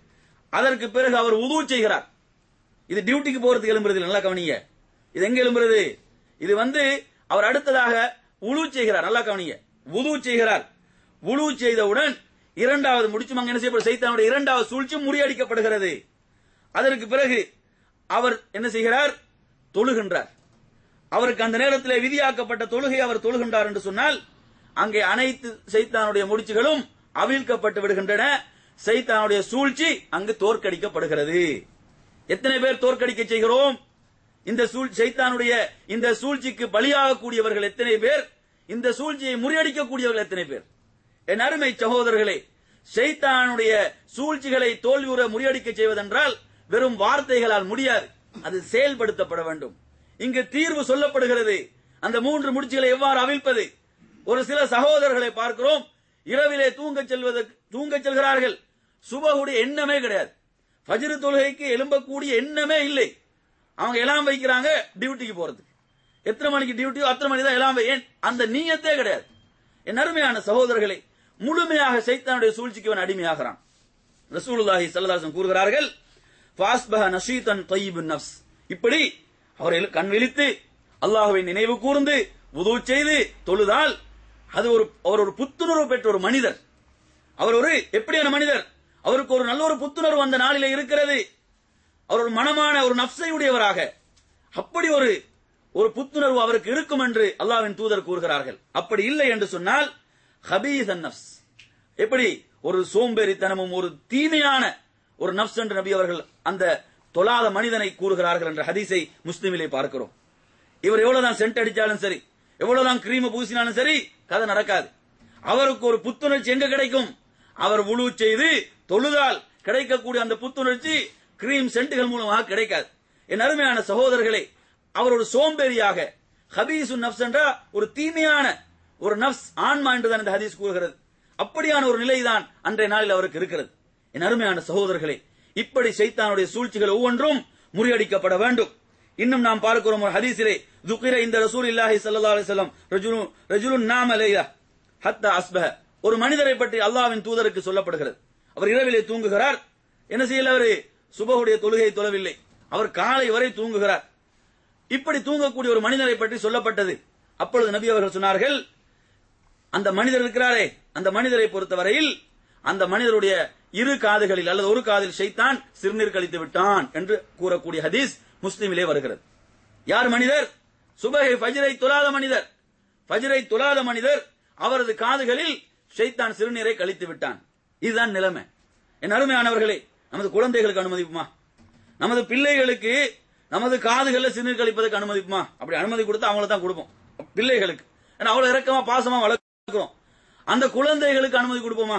அதற்கு பிறகு அவர் உது செய்கிறார் இது டியூட்டிக்கு போறதுக்கு எழும்புறது இல்லை. நல்லா கவனிங்க இது எங்க எழும்புறது இது வந்து அவர் அடுத்ததாக உழு செய்கிறார் நல்லா கவனிங்க உது செய்கிறார் உழு செய்தவுடன் இரண்டாவது முடிச்சுமாங்க என்ன செய்யப்படும் சைத்தானுடைய இரண்டாவது சூழ்ச்சி முறியடிக்கப்படுகிறது அதற்கு பிறகு அவர் என்ன செய்கிறார் தொழுகின்றார் அவருக்கு அந்த நேரத்தில் விதியாக்கப்பட்ட தொழுகை அவர் தொழுகின்றார் என்று சொன்னால் அங்கே அனைத்து சைத்தானுடைய முடிச்சுகளும் அவிழ்க்கப்பட்டு விடுகின்றன சைத்தானுடைய சூழ்ச்சி அங்கு தோற்கடிக்கப்படுகிறது எத்தனை பேர் தோற்கடிக்க செய்கிறோம் இந்த சூழ் சைத்தானுடைய இந்த சூழ்ச்சிக்கு பலியாகக்கூடியவர்கள் எத்தனை பேர் இந்த சூழ்ச்சியை முறியடிக்கக்கூடியவர்கள் எத்தனை பேர் என் அருமை சகோதரர்களே சைத்தானுடைய சூழ்ச்சிகளை தோல்வியுற முறியடிக்க செய்வதென்றால் வெறும் வார்த்தைகளால் முடியாது அது செயல்படுத்தப்பட வேண்டும் இங்கு தீர்வு சொல்லப்படுகிறது அந்த மூன்று முடிச்சுகளை எவ்வாறு அவிழ்ப்பது ஒரு சில சகோதரர்களை பார்க்கிறோம் இரவிலே தூங்கச் செல்வது தூங்கச் செல்கிறார்கள் சுபகுடைய எண்ணமே கிடையாது ஃபஜ்ர் தொழுகைக்கு எழும்பக்கூடிய எண்ணமே இல்லை அவங்க எல்லாம் வைக்கிறாங்க டியூட்டிக்கு போறதுக்கு எத்தனை மணிக்கு டியூட்டியோ அத்தனை மணி தான் எல்லாம் வை- ஏன் அந்த நீயத்தே கிடையாது என் அருமையான சகோதரர்களே முழுமையாக சைத்தானுடைய சூழ்ச்சிக்கு அவன் அடிமையாகிறான் ரசூலுல்லாஹி ஸல்லல்லாஹு கூறுகிறார்கள் ஃபாஸ்பஹ நஷீதன் தய்யிபுன் நஃப்ஸ் இப்படி அவர் எழு- கண் விழித்து அல்லாஹ்வை நினைவு கூர்ந்து உது செய்து தொழுதால் அது ஒரு அவர் ஒரு புத்துணர்வு பெற்ற ஒரு மனிதர் அவர் ஒரு எப்படியான மனிதர் அவருக்கு ஒரு நல்ல ஒரு புத்துணர்வு அந்த நாளிலே இருக்கிறது அவர் ஒரு மனமான ஒரு நப்சை உடையவராக அப்படி ஒரு ஒரு புத்துணர்வு அவருக்கு இருக்கும் என்று அல்லாஹ்வின் தூதர் கூறுகிறார்கள் அப்படி இல்லை என்று சொன்னால் ஹபீசன் நப்ஸ் எப்படி ஒரு சோம்பேறித்தனமும் ஒரு தீமையான ஒரு நப்ஸ் என்று நபி அவர்கள் அந்த தொழாத மனிதனை கூறுகிறார்கள் என்ற ஹதீஸை முஸ்லிமிலே பார்க்கிறோம் இவர் எவ்வளவுதான் சென்ட் அடிச்சாலும் சரி எவ்வளவுதான் கிரீம் பூசினாலும் சரி கதை நடக்காது அவருக்கு ஒரு புத்துணர்ச்சி எங்க கிடைக்கும் அவர் உழு செய்து தொழுதால் கிடைக்கக்கூடிய அந்த புத்துணர்ச்சி கிரீம் சென்ட்டுகள் மூலமாக கிடைக்காது என் அருமையான சகோதரர்களே அவர் ஒரு சோம்பேறியாக ஹபீசு நப்ஸ் என்ற ஒரு தீமையான ஒரு நப்ஸ் ஆன்மா என்றுதான் இந்த ஹதீஸ் கூறுகிறது அப்படியான ஒரு நிலைதான் அன்றைய நாளில் அவருக்கு இருக்கிறது என் அருமையான சகோதரர்களே இப்படி சைத்தானுடைய சூழ்ச்சிகள் ஒவ்வொன்றும் முறியடிக்கப்பட வேண்டும் இன்னும் நாம் பார்க்கிறோம் ஒரு ஹதீஸிலே துக்கிர இந்த ரசூல் இல்லாஹி ஸல்லல்லாஹு அலைஹி வஸல்லம் ரஜுலு ரஜுலுன் நாம லைலா ஹத்தா அஸ்பஹ ஒரு மனிதரை பற்றி அல்லாஹ்வின் தூதருக்கு சொல்லப்படுகிறது அவர் இரவிலே தூங்குகிறார் என்ன செய்யல அவர் சுபஹுடைய தொழுகை தொழவில்லை அவர் காலை வரை தூங்குகிறார் இப்படி தூங்கக்கூடிய ஒரு மனிதரை பற்றி சொல்லப்பட்டது அப்பொழுது நபி அவர்கள் சொன்னார்கள் அந்த மனிதர் இருக்கிறாரே அந்த மனிதரை பொறுத்தவரையில் அந்த மனிதருடைய இரு காதுகளில் அல்லது ஒரு காதில் ஷைத்தான் சிறுநீர் கழித்து விட்டான் என்று கூறக்கூடிய ஹதீஸ் முஸ்லிமிலே வருகிறது யார் மனிதர் சுபஹை ஃபஜ்ரை தொழாத மனிதர் ஃபஜ்ரை தொழாத மனிதர் அவரது காதுகளில் ஷைத்தான் சிறுநீரை கழித்து விட்டான் இதுதான் நிலைமை என் அருமையானவர்களே நமது குழந்தைகளுக்கு அனுமதிப்புமா நமது பிள்ளைகளுக்கு நமது காதுகளில் சிறுநீர் கழிப்பதற்கு அனுமதிப்புமா அப்படி அனுமதி கொடுத்தா அவங்கள தான் கொடுப்போம் பிள்ளைகளுக்கு ஏன்னா அவ்வளவு இறக்கமா பாசமா வளர்க்கிறோம் அந்த குழந்தைகளுக்கு அனுமதி கொடுப்போமா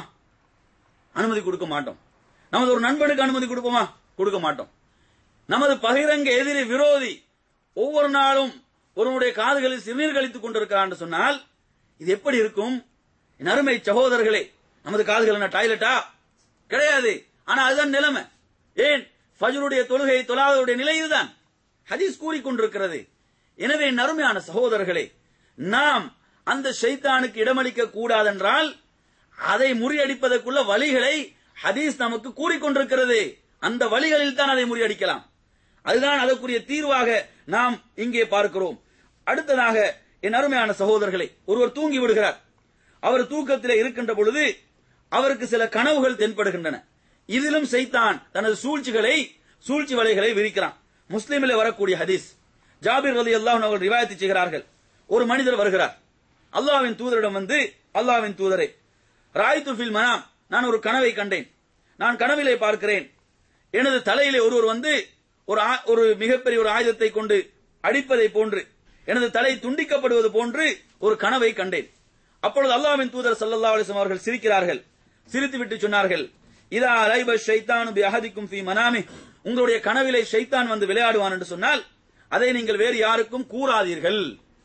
அனுமதி கொடுக்க மாட்டோம் நமது ஒரு நண்பனுக்கு அனுமதி கொடுப்போமா கொடுக்க மாட்டோம் நமது பகிரங்க எதிரி விரோதி ஒவ்வொரு நாளும் ஒருவனுடைய காதுகளில் சிறுநீர் கழித்துக் கொண்டிருக்கிறான் என்று சொன்னால் இது எப்படி இருக்கும் என் அருமை சகோதரர்களே நமது காதுகள் என்ன டாய்லெட்டா கிடையாது ஆனா அதுதான் நிலைமை ஏன் ஃபஜ்ருடைய தொழுகை தொழாதவருடைய நிலை இதுதான் ஹதீஸ் கூறிக்கொண்டிருக்கிறது எனவே என் அருமையான சகோதரர்களே நாம் அந்த ஷைத்தானுக்கு இடமளிக்க கூடாதென்றால் அதை முறியடிப்பதற்குள்ள வழிகளை ஹதீஸ் நமக்கு கூறிக்கொண்டிருக்கிறது அந்த வழிகளில் தான் அதை முறியடிக்கலாம் அதுதான் அதற்குரிய தீர்வாக நாம் இங்கே பார்க்கிறோம் அடுத்ததாக என் அருமையான சகோதரர்களே ஒருவர் தூங்கி விடுகிறார் அவர் தூக்கத்திலே இருக்கின்ற பொழுது அவருக்கு சில கனவுகள் தென்படுகின்றன இதிலும் செய்தான் தனது சூழ்ச்சிகளை சூழ்ச்சி வலைகளை விரிக்கிறான் முஸ்லிமிலே வரக்கூடிய ஹதீஸ் ஜாபிர் ரலி அல்லாஹ் அவர்கள் ரிவாயத்து செய்கிறார்கள் ஒரு மனிதர் வருகிறார் அல்லாஹ்வின் தூதரிடம் வந்து அல்லாஹ்வின் தூதரே ராய்து ஃபில் மனாம் நான் ஒரு கனவை கண்டேன் நான் கனவிலே பார்க்கிறேன் எனது தலையிலே ஒருவர் வந்து ஒரு ஆ- ஒரு மிகப்பெரிய ஒரு ஆயுதத்தை கொண்டு அடிப்பதை போன்று எனது தலை துண்டிக்கப்படுவது போன்று ஒரு கனவை கண்டேன் அப்பொழுது அல்லாஹ்வின் தூதர் ஸல்லல்லாஹு அலைஹி வஸல்லம் அவர்கள் சிரிக்கிறார்கள் சிரித்துவிட்டு சொன்னார்கள் இதா ரைப ஷைத்தானு பி அஹதிக்கும் ஃபீ மனாமி உங்களுடைய கனவிலே ஷைத்தான் வந்து விளையாடுவான் என்று சொன்னால் அதை நீங்கள் வேறு யாருக்கும் கூறாதீர்கள்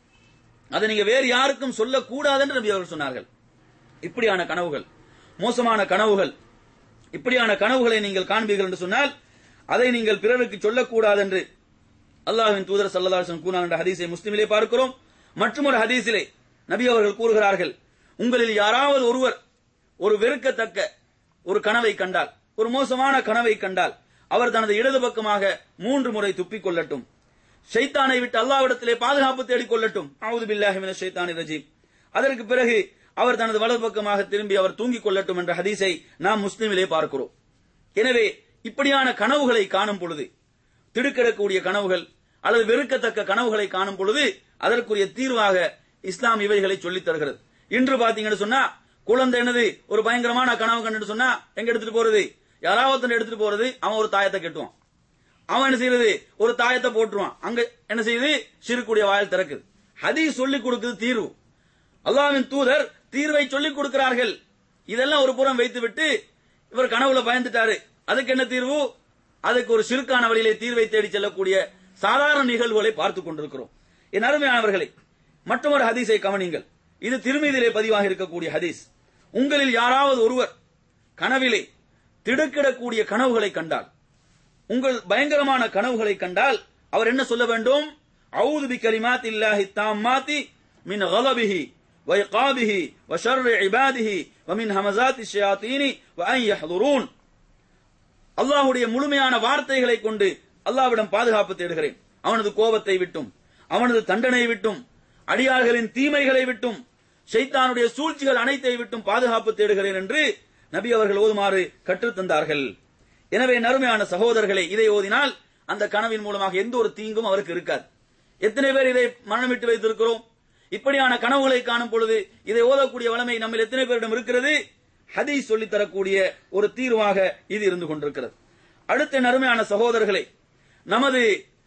அதை நீங்க வேறு யாருக்கும் சொல்லக்கூடாது என்று நபி அவர்கள் சொன்னார்கள் இப்படியான கனவுகள் மோசமான கனவுகள் இப்படியான கனவுகளை நீங்கள் காண்பீர்கள் என்று சொன்னால் அதை நீங்கள் பிறருக்கு சொல்லக்கூடாது என்று அல்லாஹ்வின் தூதர் ஸல்லல்லாஹு அலைஹி வஸல்லம் கூறினார் என்ற ஹதீஸை முஸ்லிமிலே பார்க்கிறோம் மற்றும் ஒரு ஹதீஸிலே நபி அவர்கள் கூறுகிறார்கள் உங்களில் யாராவது ஒருவர் ஒரு வெறுக்கத்தக்க ஒரு கனவை கண்டால் ஒரு மோசமான கனவை கண்டால் அவர் தனது இடது பக்கமாக மூன்று முறை துப்பிக் கொள்ளட்டும் ஷைத்தானை விட்டு அல்லாவிடத்திலே பாதுகாப்பு தேடிக் கொள்ளட்டும் அவுது பில்லாஹி மினஷ் ஷைத்தானிர் ரஜீம் அதற்கு பிறகு அவர் தனது வலது பக்கமாக திரும்பி அவர் தூங்கிக் கொள்ளட்டும் என்ற ஹதீஸை நாம் முஸ்லிமிலே பார்க்கிறோம் எனவே இப்படியான கனவுகளை காணும் பொழுது திடுக்கிடக்கூடிய கனவுகள் அல்லது வெறுக்கத்தக்க கனவுகளை காணும் பொழுது அதற்குரிய தீர்வாக இஸ்லாம் இவைகளை சொல்லித் தருகிறது இன்று பாத்தீங்கன்னு சொன்னா குழந்தை என்னது ஒரு பயங்கரமான கனவு கண்டுட்டு சொன்னா எங்க எடுத்துட்டு போறது யாராவது ஒருத்தனை எடுத்துட்டு போறது அவன் ஒரு தாயத்தை கட்டுவான் அவன் என்ன செய்யறது ஒரு தாயத்தை போட்டுருவான் அங்க என்ன செய்யுது சிறுக்குடைய வாயில் திறக்குது ஹதீஸ் சொல்லிக் கொடுக்குது தீர்வு அல்லாஹ்வின் தூதர் தீர்வை சொல்லிக் கொடுக்கிறார்கள் இதெல்லாம் ஒரு புறம் வைத்துவிட்டு இவர் கனவுல பயந்துட்டாரு அதுக்கு என்ன தீர்வு அதுக்கு ஒரு சிறுக்கான வழியிலே தீர்வை தேடி செல்லக்கூடிய சாதாரண நிகழ்வுகளை பார்த்துக் கொண்டிருக்கிறோம் என் அருமையானவர்களே மற்றொரு ஹதீஸை கவனிங்கள் இது திருமீதிலே பதிவாக இருக்கக்கூடிய ஹதீஸ் உங்களில் யாராவது ஒருவர் கனவிலே திடுக்கிடக்கூடிய கனவுகளை கண்டால் உங்கள் பயங்கரமான கனவுகளை கண்டால் அவர் என்ன சொல்ல வேண்டும் அவுது பி கலிமாத் இல்லாஹி தாம்மாத்தி மின் غضبه وإقابه وشر عباده ومن همزات الشياطين وأن يحضرون அல்லாஹ்வுடைய முழுமையான வார்த்தைகளை கொண்டு அல்லாஹ்விடம் பாதுகாப்பு தேடுகிறேன் அவனது கோபத்தை விட்டும் அவனது தண்டனை விட்டும் அடியார்களின் தீமைகளை விட்டும் ஷைத்தானுடைய சூழ்ச்சிகள் அனைத்தை விட்டும் பாதுகாப்பு தேடுகிறேன் என்று நபி அவர்கள் ஓதுமாறு கற்றுத் தந்தார்கள் எனவே நறுமையான சகோதரர்களை இதை ஓதினால் அந்த கனவின் மூலமாக எந்த ஒரு தீங்கும் அவருக்கு இருக்காது எத்தனை பேர் இதை மனமிட்டு வைத்திருக்கிறோம் இப்படியான கனவுகளை காணும் பொழுது இதை ஓதக்கூடிய வளமை நம்மில் எத்தனை பேரிடம் இருக்கிறது ஹதீஸ் சொல்லித் தரக்கூடிய ஒரு தீர்வாக இது இருந்து கொண்டிருக்கிறது அடுத்த நறுமையான சகோதரர்களே நமது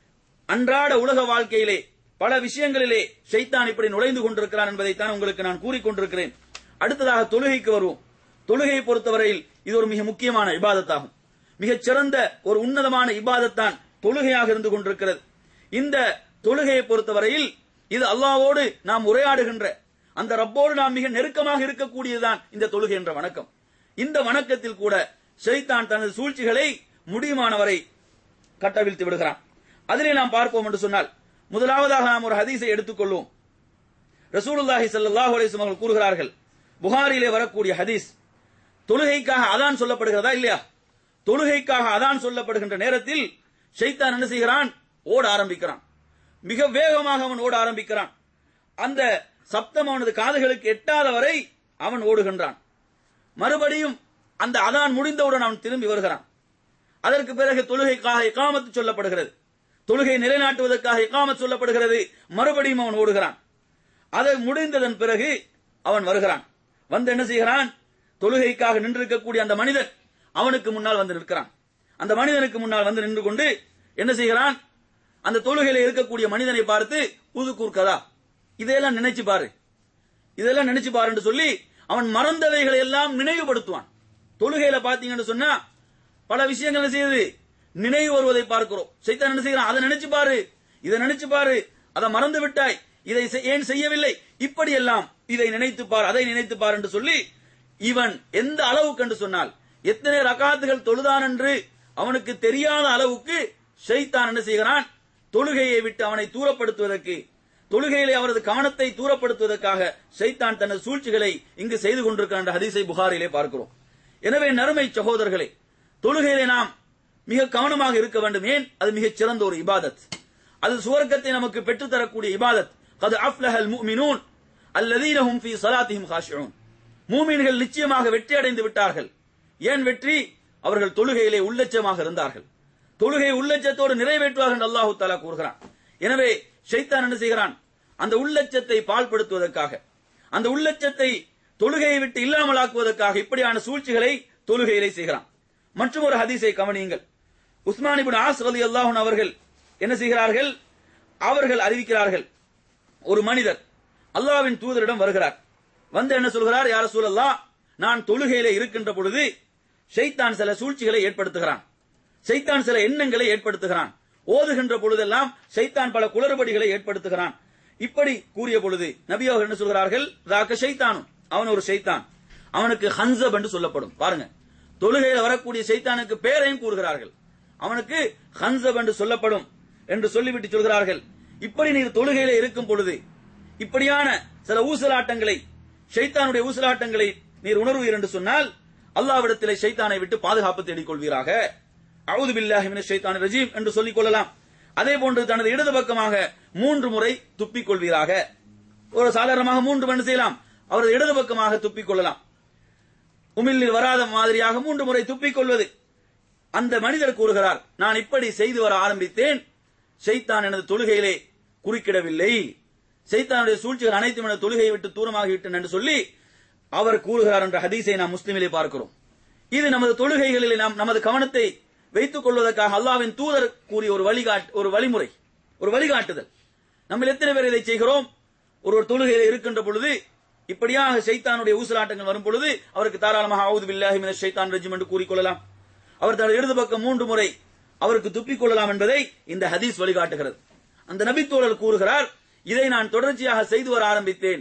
அன்றாட உலக வாழ்க்கையிலே பல விஷயங்களிலே ஷைத்தான் இப்படி நுழைந்து கொண்டிருக்கிறான் என்பதைத்தான் உங்களுக்கு நான் கூறிக்கொண்டிருக்கிறேன் அடுத்ததாக தொழுகைக்கு வருவோம் தொழுகையை பொறுத்தவரையில் இது ஒரு மிக முக்கியமான இபாதத்தாகும் மிகச் சிறந்த ஒரு உன்னதமான இபாதத்தான் தொழுகையாக இருந்து கொண்டிருக்கிறது இந்த தொழுகையை பொறுத்தவரையில் இது அல்லாவோடு நாம் உரையாடுகின்ற அந்த ரப்போடு நாம் மிக நெருக்கமாக இருக்கக்கூடியதுதான் இந்த தொழுகை என்ற வணக்கம் இந்த வணக்கத்தில் கூட ஷைத்தான் தனது சூழ்ச்சிகளை முடியுமானவரை கட்டவிழ்த்து விடுகிறான் அதிலே நாம் பார்ப்போம் என்று சொன்னால் முதலாவதாக நாம் ஒரு ஹதீஸை எடுத்துக்கொள்வோம் ரசூலுல்லாஹி ஸல்லல்லாஹு அலைஹி வஸல்லம் அவர்கள் கூறுகிறார்கள் புகாரிலே வரக்கூடிய ஹதீஸ் தொழுகைக்காக அதான் சொல்லப்படுகிறதா இல்லையா தொழுகைக்காக அதான் சொல்லப்படுகின்ற நேரத்தில் ஷைத்தான் என்ன செய்கிறான் ஓட ஆரம்பிக்கிறான் மிக வேகமாக அவன் ஓட ஆரம்பிக்கிறான் அந்த சப்தம் அவனது காதுகளுக்கு எட்டாத வரை அவன் ஓடுகின்றான் மறுபடியும் அந்த அதான் முடிந்தவுடன் அவன் திரும்பி வருகிறான் அதற்கு பிறகு தொழுகைக்காக இகாமத்து சொல்லப்படுகிறது தொழுகை நிலைநாட்டுவதற்காக இகாமத் சொல்லப்படுகிறது மறுபடியும் அவன் ஓடுகிறான் அது முடிந்ததன் பிறகு அவன் வருகிறான் வந்து என்ன செய்கிறான் தொழுகைக்காக நின்றிருக்கக்கூடிய அந்த மனிதன் அவனுக்கு முன்னால் வந்து நிற்கிறான் அந்த மனிதனுக்கு முன்னால் வந்து நின்று கொண்டு என்ன செய்கிறான் அந்த தொழுகையில இருக்கக்கூடிய மனிதனை பார்த்து உது கூர்க்கதா இதையெல்லாம் நினைச்சு பாரு இதெல்லாம் நினைச்சு பாருன்னு சொல்லி அவன் மறந்தவைகளை எல்லாம் நினைவுபடுத்துவான் தொழுகையில பாத்தீங்கன்னு சொன்னா பல விஷயங்கள் என்ன செய்யுது நினைவு வருவதை பார்க்கிறோம் சைத்தான் என்ன செய்யறான் அதை நினைச்சு பாரு இதை நினைச்சு பாரு அதை மறந்து விட்டாய் இதை செய்- ஏன் செய்யவில்லை இப்படி எல்லாம் இதை நினைத்து பார் அதை நினைத்து பார் என்று சொல்லி இவன் எந்த அளவுக்கு என்று சொன்னால் எத்தனை ரகாத்துகள் தொழுதான் என்று அவனுக்கு தெரியாத அளவுக்கு ஷைத்தான் என்ன செய்கிறான் தொழுகையை விட்டு அவனை தூரப்படுத்துவதற்கு தொழுகையிலே அவரது கவனத்தை தூரப்படுத்துவதற்காக ஷைத்தான் தனது சூழ்ச்சிகளை இங்கு செய்து கொண்டிருக்கிற என்ற ஹதீஸை புகாரிலே பார்க்கிறோம் எனவே நறுமை சகோதரர்களே தொழுகையிலே நாம் மிக கவனமாக இருக்க வேண்டும் ஏன் அது மிகச் சிறந்த ஒரு இபாதத் அது சுவர்க்கத்தை நமக்கு பெற்றுத் தரக்கூடிய இபாதத் கது அஃப்லஹல் முஃமினூன் அல்லதீன ஹும் ஃபீ ஸலாத்திஹிம் காஷிஊன் மூமின்கள் நிச்சயமாக வெற்றி அடைந்து விட்டார்கள் ஏன் வெற்றி அவர்கள் தொழுகையிலே உள்ளச்சமாக இருந்தார்கள் தொழுகை உள்ளச்சத்தோடு நிறைவேற்றுவார்கள் என்று அல்லாஹு தஆலா கூறுகிறான் எனவே ஷைத்தான் என்ன செய்கிறான் அந்த உள்ளச்சத்தை பால்படுத்துவதற்காக அந்த உள்ளச்சத்தை தொழுகையை விட்டு இல்லாமலாக்குவதற்காக இப்படியான சூழ்ச்சிகளை தொழுகையிலே செய்கிறான் மற்றும் ஒரு ஹதீஸை கவனியுங்கள் உஸ்மான் இப்னு ஆஸ் ரலியல்லாஹு அன்ஹு அவர்கள் என்ன செய்கிறார்கள் அவர்கள் அறிவிக்கிறார்கள் ஒரு மனிதர் அல்லாஹ்வின் தூதரிடம் வருகிறார் வந்து என்ன சொல்கிறார் யார சூழல்லா நான் தொழுகையிலே இருக்கின்ற பொழுது ஷைத்தான் சில சூழ்ச்சிகளை ஏற்படுத்துகிறான் ஷைத்தான் சில எண்ணங்களை ஏற்படுத்துகிறான் ஓதுகின்ற பொழுதெல்லாம் ஷைத்தான் பல குளறுபடிகளை ஏற்படுத்துகிறான் இப்படி கூறிய பொழுது நபி அவர்கள் என்ன சொல்கிறார்கள் ராக்க ஷைத்தானும் அவன் ஒரு ஷைத்தான் அவனுக்கு ஹன்சப் என்று சொல்லப்படும் பாருங்க தொழுகையில் வரக்கூடிய ஷைத்தானுக்கு பேரையும் கூறுகிறார்கள் அவனுக்கு ஹன்சப் என்று சொல்லப்படும் என்று சொல்லிவிட்டு சொல்கிறார்கள் இப்படி நீர் தொழுகையில இருக்கும் பொழுது இப்படியான சில ஊசலாட்டங்களை ஷைத்தானுடைய ஊசலாட்டங்களை நீர் உணர்வீர் என்று சொன்னால் அல்லாவிடத்திலே ஷைத்தானை விட்டு பாதுகாப்பு தேடிக் கொள்வீராக அவுது பில்லாஹி மினஷ் ஷைத்தானிர் ரஜீம் என்று சொல்லிக் கொள்ளலாம் அதே போன்று தனது இடது பக்கமாக மூன்று முறை துப்பிக் கொள்வீராக ஒரு சாதாரணமாக மூன்று மணி செய்யலாம் அவரது இடது பக்கமாக துப்பிக் கொள்ளலாம் உமிழ்நீர் வராத மாதிரியாக மூன்று முறை துப்பிக் கொள்வது அந்த மனிதர் கூறுகிறார் நான் இப்படி செய்து வர ஆரம்பித்தேன் ஷைத்தான் எனது தொழுகையிலே குறுக்கிடவில்லை ஷைத்தானுடைய சூழ்ச்சிகள் அனைத்தும் எனது தொழுகையை விட்டு தூரமாகிவிட்டன என்று சொல்லி அவர் கூறுகிறார் என்ற ஹதீஸை நாம் முஸ்லிமிலே பார்க்கிறோம் இது நமது தொழுகைகளில் நாம் நமது கவனத்தை வைத்துக் கொள்வதற்காக அல்லாவின் தூதர் கூறிய ஒரு வழிகாட்டு ஒரு வழிமுறை ஒரு வழிகாட்டுதல் நம்ம எத்தனை பேர் இதை செய்கிறோம் ஒரு ஒரு தொழுகையில் இருக்கின்ற பொழுது இப்படியாக ஷைத்தானுடைய ஊசலாட்டங்கள் வரும் பொழுது அவருக்கு தாராளமாக அவுது பில்லாஹி மினஷ் ஷைத்தான் ரஜிம் என்று கூறிக்கொள்ளலாம் அவர் தனது இடது பக்கம் மூன்று முறை அவருக்கு துப்பிக் கொள்ளலாம் என்பதை இந்த ஹதீஸ் வழிகாட்டுகிறது அந்த நபித்தோழர் கூறுகிறார் இதை நான் தொடர்ச்சியாக செய்து வர ஆரம்பித்தேன்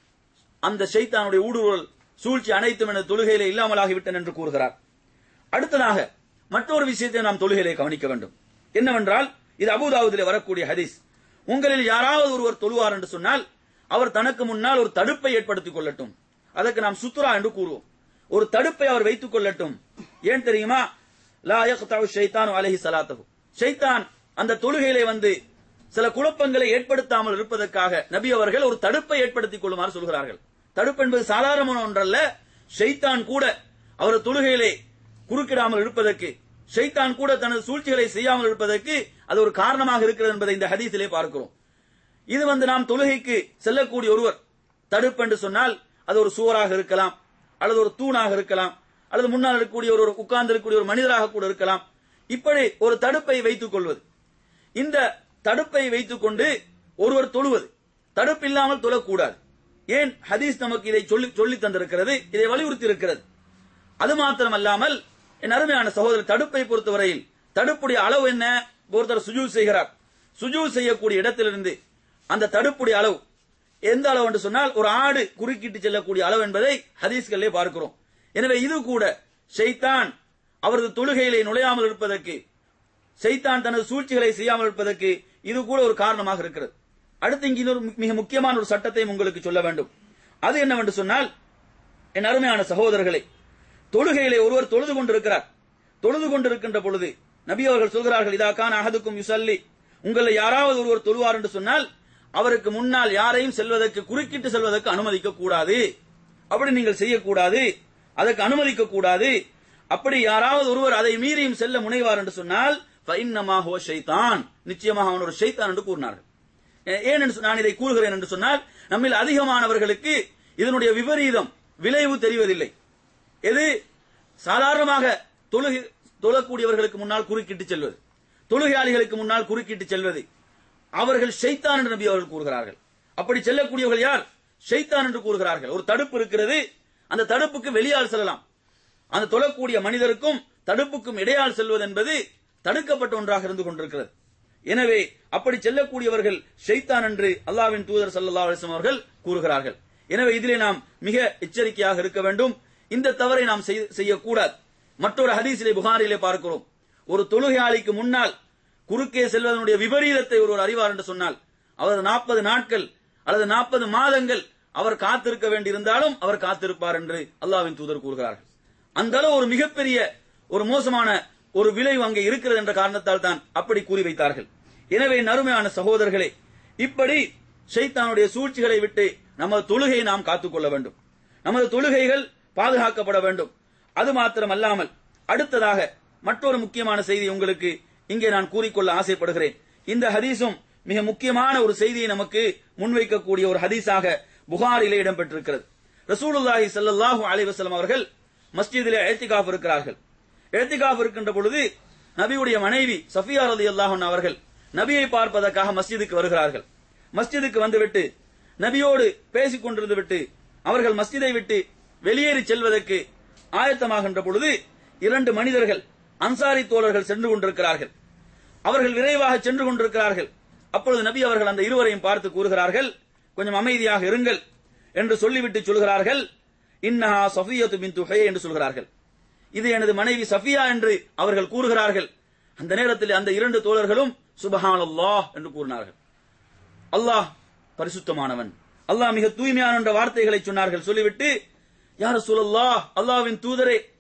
அந்த ஷைத்தானுடைய ஊடுருவல் சூழ்ச்சி அனைத்தும் எனது தொழுகையிலே இல்லாமலாகிவிட்டன என்று கூறுகிறார் அடுத்ததாக மற்றொரு விஷயத்தை நாம் தொழுகையிலே கவனிக்க வேண்டும் என்னவென்றால் இது அபுதாவுதிலே வரக்கூடிய ஹதீஸ் உங்களில் யாராவது ஒருவர் தொழுவார் என்று சொன்னால் அவர் தனக்கு முன்னால் ஒரு தடுப்பை ஏற்படுத்திக் கொள்ளட்டும் அதற்கு நாம் சுத்ரா என்று கூறுவோம் ஒரு தடுப்பை அவர் வைத்துக் கொள்ளட்டும் ஏன் தெரியுமா லா யக்தவு ஷைத்தானு அலைஹி ஸலாத்துஹு ஷைத்தான் அந்த தொழுகையிலே வந்து சில குழப்பங்களை ஏற்படுத்தாமல் இருப்பதற்காக நபி அவர்கள் ஒரு தடுப்பை ஏற்படுத்திக் கொள்ளுமாறு சொல்கிறார்கள் தடுப்பு என்பது சாதாரணமான ஒன்றல்ல ஷைத்தான் கூட அவர் தொழுகையிலே குறுக்கிடாமல் இருப்பதற்கு ஷைத்தான் கூட தனது சூழ்ச்சிகளை செய்யாமல் இருப்பதற்கு அது ஒரு காரணமாக இருக்கிறது என்பதை இந்த ஹதீஸிலே பார்க்கிறோம் இது வந்து நாம் தொழுகைக்கு செல்லக்கூடிய ஒருவர் தடுப்பு என்று சொன்னால் அது ஒரு சுவராக இருக்கலாம் அல்லது ஒரு தூணாக இருக்கலாம் அல்லது முன்னால் இருக்கக்கூடிய ஒரு உட்கார்ந்து இருக்கக்கூடிய ஒரு மனிதராக கூட இருக்கலாம் இப்படி ஒரு தடுப்பை வைத்துக் கொள்வது இந்த தடுப்பை வைத்துக் கொண்டு ஒருவர் தொழுவது தடுப்பு இல்லாமல் தொழக்கூடாது ஏன் ஹதீஸ் நமக்கு இதை சொல்லி சொல்லி தந்திருக்கிறது இதை வலியுறுத்தி இருக்கிறது அது மாத்திரமல்லாமல் என் அருமையான சகோதரர் தடுப்பை பொறுத்தவரையில் தடுப்புடைய அளவு என்ன ஒருத்தர் சுஜூ செய்கிறார் சுஜூ செய்யக்கூடிய இடத்திலிருந்து அந்த தடுப்புடைய அளவு எந்த அளவு என்று சொன்னால் ஒரு ஆடு குறுக்கிட்டு செல்லக்கூடிய அளவு என்பதை ஹதீஸ்களிலே பார்க்கிறோம் எனவே இது கூட ஷைத்தான் அவரது தொழுகையிலே நுழையாமல் இருப்பதற்கு ஷைத்தான் தனது சூழ்ச்சிகளை செய்யாமல் இருப்பதற்கு இது கூட ஒரு காரணமாக இருக்கிறது அடுத்து இங்கு இன்னொரு மிக முக்கியமான ஒரு சட்டத்தையும் உங்களுக்கு சொல்ல வேண்டும் அது என்னவென்று சொன்னால் என் அருமையான சகோதரர்களே தொழுகையிலே ஒருவர் தொழுது கொண்டிருக்கிறார் தொழுது கொண்டிருக்கின்ற பொழுது நபி அவர்கள் சொல்கிறார்கள் இதாக்கான அகதுக்கும் யுசல்லி உங்களை யாராவது ஒருவர் தொழுவார் என்று சொன்னால் அவருக்கு முன்னால் யாரையும் செல்வதற்கு குறுக்கிட்டு செல்வதற்கு அனுமதிக்க கூடாது அப்படி நீங்கள் செய்யக்கூடாது அதற்கு அனுமதிக்க கூடாது அப்படி யாராவது ஒருவர் அதை மீறியும் செல்ல முனைவார் என்று சொன்னால் ஃபைன்னமாக ஷைத்தான் நிச்சயமாக அவன் ஒரு ஷைத்தான் என்று கூறினார்கள் ஏன் என்று சொ- நான் இதை கூறுகிறேன் என்று சொன்னால் நம்மில் அதிகமானவர்களுக்கு இதனுடைய விபரீதம் விளைவு தெரிவதில்லை எது சாதாரணமாக தொழுகை தொழக்கூடியவர்களுக்கு முன்னால் குறுக்கிட்டு செல்வது தொழுகையாளிகளுக்கு முன்னால் குறுக்கிட்டு செல்வது அவர்கள் ஷைத்தான் என்று நபி அவர்கள் கூறுகிறார்கள் அப்படி செல்லக்கூடியவர்கள் யார் ஷைத்தான் என்று கூறுகிறார்கள் ஒரு தடுப்பு இருக்கிறது அந்த தடுப்புக்கு வெளியால் செல்லலாம் அந்த தொழக்கூடிய மனிதருக்கும் தடுப்புக்கும் இடையால் செல்வது என்பது தடுக்கப்பட்ட ஒன்றாக இருந்து கொண்டிருக்கிறது எனவே அப்படி செல்லக்கூடியவர்கள் ஷைத்தான் என்று அல்லாவின் தூதர் ஸல்லல்லாஹு அலைஹி வஸல்லம் அவர்கள் கூறுகிறார்கள் எனவே இதிலே நாம் மிக எச்சரிக்கையாக இருக்க வேண்டும் இந்த தவறை நாம் செய்ய- செய்யக்கூடாது மற்றொரு ஹதீஸிலே புகாரிலே பார்க்கிறோம் ஒரு தொழுகையாளிக்கு முன்னால் குறுக்கே செல்வதனுடைய விபரீதத்தை ஒருவர் அறிவார் என்று சொன்னால் அவர் நாற்பது நாட்கள் அல்லது நாற்பது மாதங்கள் அவர் காத்திருக்க வேண்டியிருந்தாலும் அவர் காத்திருப்பார் என்று அல்லாவின் தூதர் கூறுகிறார்கள் அந்த அளவு ஒரு மிகப்பெரிய ஒரு மோசமான ஒரு விளைவு அங்கே இருக்கிறது என்ற காரணத்தால் தான் அப்படி கூறி வைத்தார்கள் எனவே நறுமையான சகோதரர்களே இப்படி ஷைத்தானுடைய சூழ்ச்சிகளை விட்டு நமது தொழுகையை நாம் காத்துக்கொள்ள வேண்டும் நமது தொழுகைகள் பாதுகாக்கப்பட வேண்டும் அது மாத்திரமல்லாமல் அடுத்ததாக மற்றொரு முக்கியமான செய்தி உங்களுக்கு இங்கே நான் கூறிக்கொள்ள ஆசைப்படுகிறேன் இந்த ஹதீஸும் மிக முக்கியமான ஒரு செய்தியை நமக்கு முன்வைக்கக்கூடிய ஒரு ஹதீஸாக புகாரிலே இடம்பெற்றிருக்கிறது ரசூலுல்லாஹி ஸல்லல்லாஹு அலைஹி வஸல்லம் அவர்கள் மஸ்ஜிதிலே இழ்த்திகாஃப் இருக்கிறார்கள் இழ்த்திகாஃப் இருக்கின்ற பொழுது நபியுடைய மனைவி சஃபியா ரலியல்லாஹு அன்ஹா அவர்கள் நபியை பார்ப்பதற்காக மஸ்ஜிதுக்கு வருகிறார்கள் மஸ்ஜிதுக்கு வந்துவிட்டு நபியோடு பேசிக் கொண்டிருந்து விட்டு அவர்கள் மஸ்ஜிதை விட்டு வெளியேறி செல்வதற்கு ஆயத்தமாகின்ற பொழுது இரண்டு மனிதர்கள் அன்சாரி தோழர்கள் சென்று கொண்டிருக்கிறார்கள் அவர்கள் விரைவாக சென்று கொண்டிருக்கிறார்கள் அப்பொழுது நபி அவர்கள் அந்த இருவரையும் பார்த்து கூறுகிறார்கள் கொஞ்சம் அமைதியாக இருங்கள் என்று சொல்லிவிட்டு சொல்கிறார்கள் இன்னஹா சஃபியத்து பின் துஹே என்று சொல்கிறார்கள் இது எனது மனைவி சஃபியா என்று அவர்கள் கூறுகிறார்கள் அந்த நேரத்தில் அந்த இரண்டு தோழர்களும் சுபஹானல்லாஹ் என்று கூறினார்கள் அல்லாஹ் பரிசுத்தமானவன் அல்லாஹ் மிக தூய்மையான என்ற வார்த்தைகளை சொன்னார்கள் சொல்லிவிட்டு யார் சொல்லல்லாஹ் அல்லாஹ்வின் தூதரே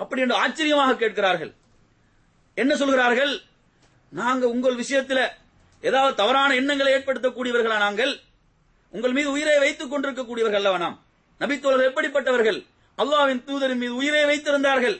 அப்படி என்று ஆச்சரியமாக கேட்கிறார்கள் என்ன சொல்கிறார்கள் நாங்க உங்கள் விஷயத்துல ஏதாவது தவறான எண்ணங்களை ஏற்படுத்தக்கூடியவர்களா நாங்கள் உங்கள் மீது உயிரை வைத்துக் கொண்டிருக்கக்கூடியவர்கள் அல்லவா நாம் நபித்தோழர் எப்படிப்பட்டவர்கள் அல்லாஹ்வின் தூதரின் மீது உயிரை வைத்திருந்தார்கள்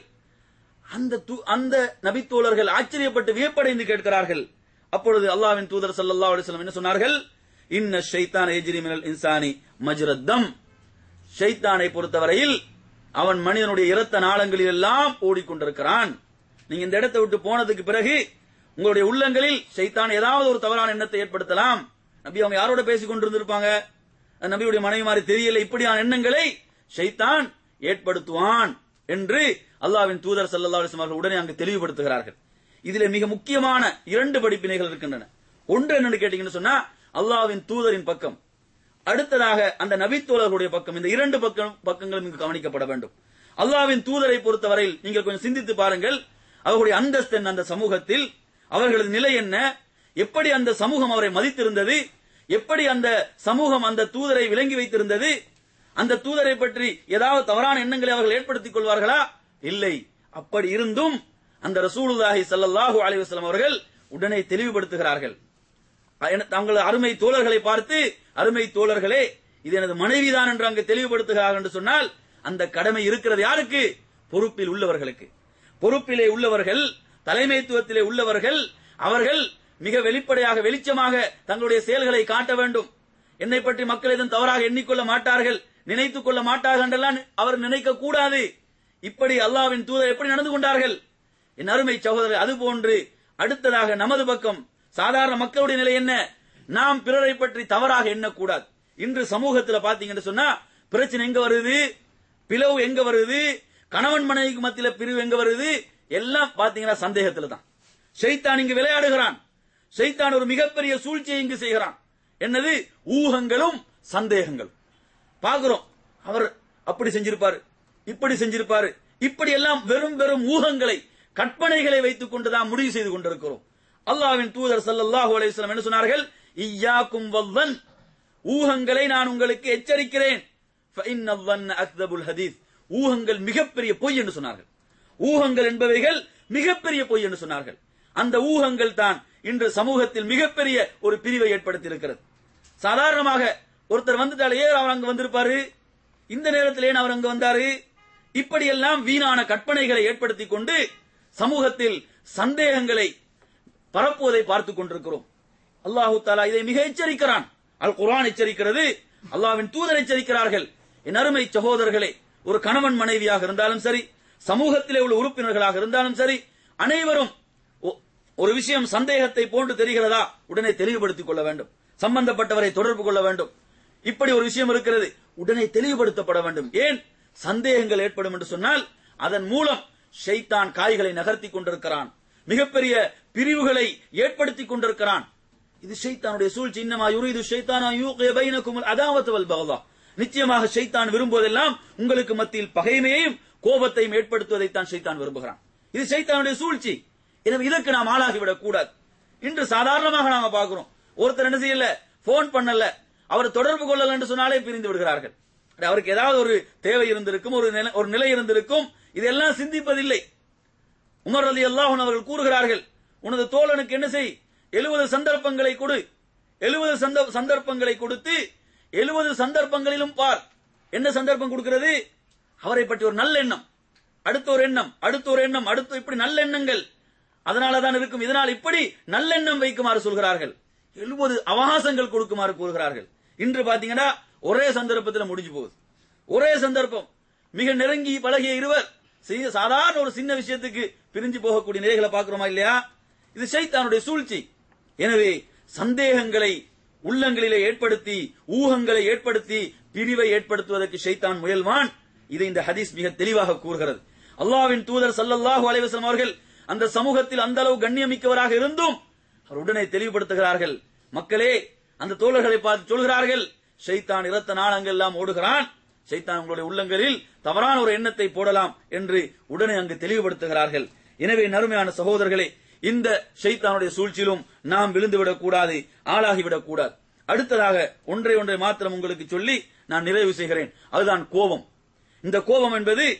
அந்த து- அந்த நபித்தோழர்கள் ஆச்சரியப்பட்டு வியப்படைந்து கேட்கிறார்கள் அப்பொழுது அல்லாஹ்வின் தூதர் ஸல்லல்லாஹு அலைஹி வஸல்லம் என்ன சொன்னார்கள் இன்ன ஷைத்தான் எஜ்ரி மினல் இன்சானி மஜ்ரத்தம் ஷைத்தானை பொறுத்தவரையில் அவன் மனிதனுடைய இரத்த நாளங்களில் எல்லாம் ஓடிக்கொண்டிருக்கிறான் நீங்க இந்த இடத்தை விட்டு போனதுக்கு பிறகு உங்களுடைய உள்ளங்களில் ஷைத்தான் ஏதாவது ஒரு தவறான எண்ணத்தை ஏற்படுத்தலாம் நபி அவங்க யாரோட பேசிக் கொண்டிருந்திருப்பாங்க அது நபியுடைய மனைவி மாதிரி தெரியல இப்படியான எண்ணங்களை ஷைத்தான் ஏற்படுத்துவான் என்று அல்லாஹ்வின் தூதர் ஸல்லல்லாஹு அலைஹி வஸல்லம் அவர்கள் உடனே அங்கு தெளிவுபடுத்துகிறார்கள் இதிலே மிக முக்கியமான இரண்டு படிப்பினைகள் இருக்கின்றன ஒன்று என்னன்னு கேட்டீங்கன்னு சொன்னா அல்லாஹ்வின் தூதரின் பக்கம் அடுத்ததாக அந்த நபித்தோழர்களுடைய பக்கம் இந்த இரண்டு பக்கம் பக்கங்களும் இங்கு கவனிக்கப்பட வேண்டும் அல்லாஹ்வின் தூதரை பொறுத்தவரையில் நீங்கள் கொஞ்சம் சிந்தித்து பாருங்கள் அவர்களுடைய அந்தஸ்து என்ன அந்த சமூகத்தில் அவர்களது நிலை என்ன எப்படி அந்த சமூகம் அவரை மதித்திருந்தது எப்படி அந்த சமூகம் அந்த தூதரை விளங்கி வைத்திருந்தது அந்த தூதரை பற்றி ஏதாவது தவறான எண்ணங்களை அவர்கள் ஏற்படுத்திக் கொள்வார்களா இல்லை அப்படி இருந்தும் அந்த ரசூலுல்லாஹி ஸல்லல்லாஹு அலைஹி வஸல்லம் அவர்கள் உடனே தெளிவுபடுத்துகிறார்கள் என- தங்கள் அருமை தோழர்களை பார்த்து அருமை தோழர்களே இது எனது மனைவிதான் என்று அங்கு தெளிவுபடுத்துகிறார்கள் என்று சொன்னால் அந்த கடமை இருக்கிறது யாருக்கு பொறுப்பில் உள்ளவர்களுக்கு பொறுப்பிலே உள்ளவர்கள் தலைமைத்துவத்திலே உள்ளவர்கள் அவர்கள் மிக வெளிப்படையாக வெளிச்சமாக தங்களுடைய செயல்களை காட்ட வேண்டும் என்னை பற்றி மக்கள் எதுவும் தவறாக எண்ணிக்கொள்ள மாட்டார்கள் நினைத்துக் கொள்ள மாட்டார்கள் என்றெல்லாம் அவர் நினைக்க கூடாது இப்படி அல்லாஹ்வின் தூதர் எப்படி நடந்து கொண்டார்கள் என் அருமை சகோதரர் அதுபோன்று அடுத்ததாக நமது பக்கம் சாதாரண மக்களுடைய நிலை என்ன நாம் பிறரை பற்றி தவறாக எண்ணக்கூடாது இன்று சமூகத்துல பாத்தீங்கன்னு சொன்னா பிரச்சனை எங்க வருது பிளவு எங்க வருது கணவன் மனைவிக்கு மத்தியில பிரிவு எங்க வருது எல்லாம் பாத்தீங்கன்னா சந்தேகத்துல தான் ஷைத்தான் இங்கு விளையாடுகிறான் ஷைத்தான் ஒரு மிகப்பெரிய சூழ்ச்சியை இங்கு செய்கிறான் என்னது ஊகங்களும் சந்தேகங்களும் பார்க்கிறோம் அவர் அப்படி செஞ்சிருப்பாரு இப்படி செஞ்சிருப்பாரு இப்படி எல்லாம் வெறும் வெறும் ஊகங்களை கற்பனைகளை வைத்துக் கொண்டுதான் முடிவு செய்து கொண்டிருக்கிறோம் அல்லாஹ்வின் தூதர் ஸல்லல்லாஹு அலைஹி வஸல்லம் என்ன சொன்னார்கள் இய்யாக்கும் வல்லன் ஊகங்களை நான் உங்களுக்கு எச்சரிக்கிறேன் فإن الظن أكذب الحديث ஊகங்கள் மிகப்பெரிய பொய் என்று சொன்னார்கள் ஊகங்கள் என்பவைகள் மிகப்பெரிய பொய் என்று சொன்னார்கள் அந்த ஊகங்கள் தான் இன்று சமூகத்தில் மிகப்பெரிய ஒரு பிரிவை ஏற்படுத்தி இருக்கிறது சாதாரணமாக ஒருத்தர் வந்துட்டாலே ஏன் அவர் அங்க வந்திருப்பாரு இந்த நேரத்தில் ஏன் அவர் அங்க வந்தாரு இப்படியெல்லாம் வீணான கற்பனைகளை ஏற்படுத்திக் கொண்டு சமூகத்தில் சந்தேகங்களை பரப்புவதை பார்த்துக் கொண்டிருக்கிறோம் அல்லாஹு தாலா இதை மிக எச்சரிக்கிறான் அல் குர்ஆன் எச்சரிக்கிறது அல்லாஹ்வின் தூதர் எச்சரிக்கிறார்கள் என் அருமை சகோதரர்களே ஒரு கணவன் மனைவியாக இருந்தாலும் சரி சமூகத்திலே உள்ள உறுப்பினர்களாக இருந்தாலும் சரி அனைவரும் ஒ- ஒரு விஷயம் சந்தேகத்தை போன்று தெரிகிறதா உடனே தெளிவுபடுத்திக் கொள்ள வேண்டும் சம்பந்தப்பட்டவரை தொடர்பு கொள்ள வேண்டும் இப்படி ஒரு விஷயம் இருக்கிறது உடனே தெளிவுபடுத்தப்பட வேண்டும் ஏன் சந்தேகங்கள் ஏற்படும் என்று சொன்னால் அதன் மூலம் ஷைத்தான் காய்களை நகர்த்தி கொண்டிருக்கிறான் மிகப்பெரிய பிரிவுகளை ஏற்படுத்திக் கொண்டிருக்கிறான் இது ஷைத்தானுடைய சூழ்ச்சி இன்னமா யுரீது ஷைத்தானா யூகிய பைனக்கும் அதாவத் வல் பகதா நிச்சயமாக ஷைத்தான் விரும்புவதெல்லாம் உங்களுக்கு மத்தியில் பகைமையையும் கோபத்தையும் ஏற்படுத்துவதைத்தான் ஷைத்தான் விரும்புகிறான் இது ஷைத்தானுடைய சூழ்ச்சி எனவே இதற்கு நாம் ஆளாகிவிடக் கூடாது இன்று சாதாரணமாக நாம பார்க்கிறோம் ஒருத்தர் என்ன செய்யல போன் பண்ணல அவர் தொடர்பு கொள்ளல என்று சொன்னாலே பிரிந்து விடுகிறார்கள் அட, அவருக்கு ஏதாவது ஒரு தேவை இருந்திருக்கும் ஒரு நிலை- ஒரு நிலை இருந்திருக்கும் இதெல்லாம் சிந்திப்பதில்லை உமர் அலி அல்லாஹ் அவர்கள் கூறுகிறார்கள் உனது தோழனுக்கு என்ன செய் எழுபது சந்தர்ப்பங்களை கொடு எழுபது சந்தர்ப்பங்களை கொடுத்து எழுபது சந்தர்ப்பங்களிலும் பார் என்ன சந்தர்ப்பம் கொடுக்கிறது அவரை பற்றி ஒரு நல்ல எண்ணம் அடுத்த ஒரு எண்ணம் அடுத்த ஒரு எண்ணம் அடுத்து இப்படி நல்ல எண்ணங்கள் அதனால தான் இருக்கும் இதனால் இப்படி நல்லெண்ணம் வைக்குமாறு சொல்கிறார்கள் எழுபது அவகாசங்கள் கொடுக்குமாறு கூறுகிறார்கள் இன்று பாத்தீங்கன்னா ஒரே சந்தர்ப்பத்தில் முடிஞ்சு போகுது ஒரே சந்தர்ப்பம் மிக நெருங்கி பழகிய இருவர் செய்ய சாதாரண ஒரு சின்ன விஷயத்துக்கு பிரிஞ்சு போகக்கூடிய நிலைகளை பார்க்கிறோமா இல்லையா இது ஷைத்தானுடைய சூழ்ச்சி எனவே சந்தேகங்களை உள்ளங்களிலே ஏற்படுத்தி ஊகங்களை ஏற்படுத்தி பிரிவை ஏற்படுத்துவதற்கு ஷைத்தான் முயல்வான் இதை இந்த ஹதீஸ் மிக தெளிவாக கூறுகிறது அல்லாஹ்வின் தூதர் ஸல்லல்லாஹு அலைஹி வஸல்லம் அவர்கள் அந்த சமூகத்தில் அந்த அளவு கண்ணியமிக்கவராக இருந்தும் அவர் உடனே தெளிவுபடுத்துகிறார்கள் மக்களே அந்த தோழர்களை பார்த்து சொல்கிறார்கள் ஷைத்தான் இரத்த நாளங்கள் எல்லாம் ஓடுகிறான் ஷைத்தான் உங்களுடைய உள்ளங்களில் தவறான ஒரு எண்ணத்தை போடலாம் என்று உடனே அங்கு தெளிவுபடுத்துகிறார்கள் எனவே நறுமையான சகோதரர்களே இந்த ஷைத்தானுடைய சூழ்ச்சியிலும் நாம் விழுந்துவிடக் கூடாது ஆளாகிவிடக் கூடாது அடுத்ததாக ஒன்றை ஒன்றை மாத்திரம் உங்களுக்கு சொல்லி நான் நிறைவு செய்கிறேன் அதுதான் கோபம் இந்த கோபம் என்பது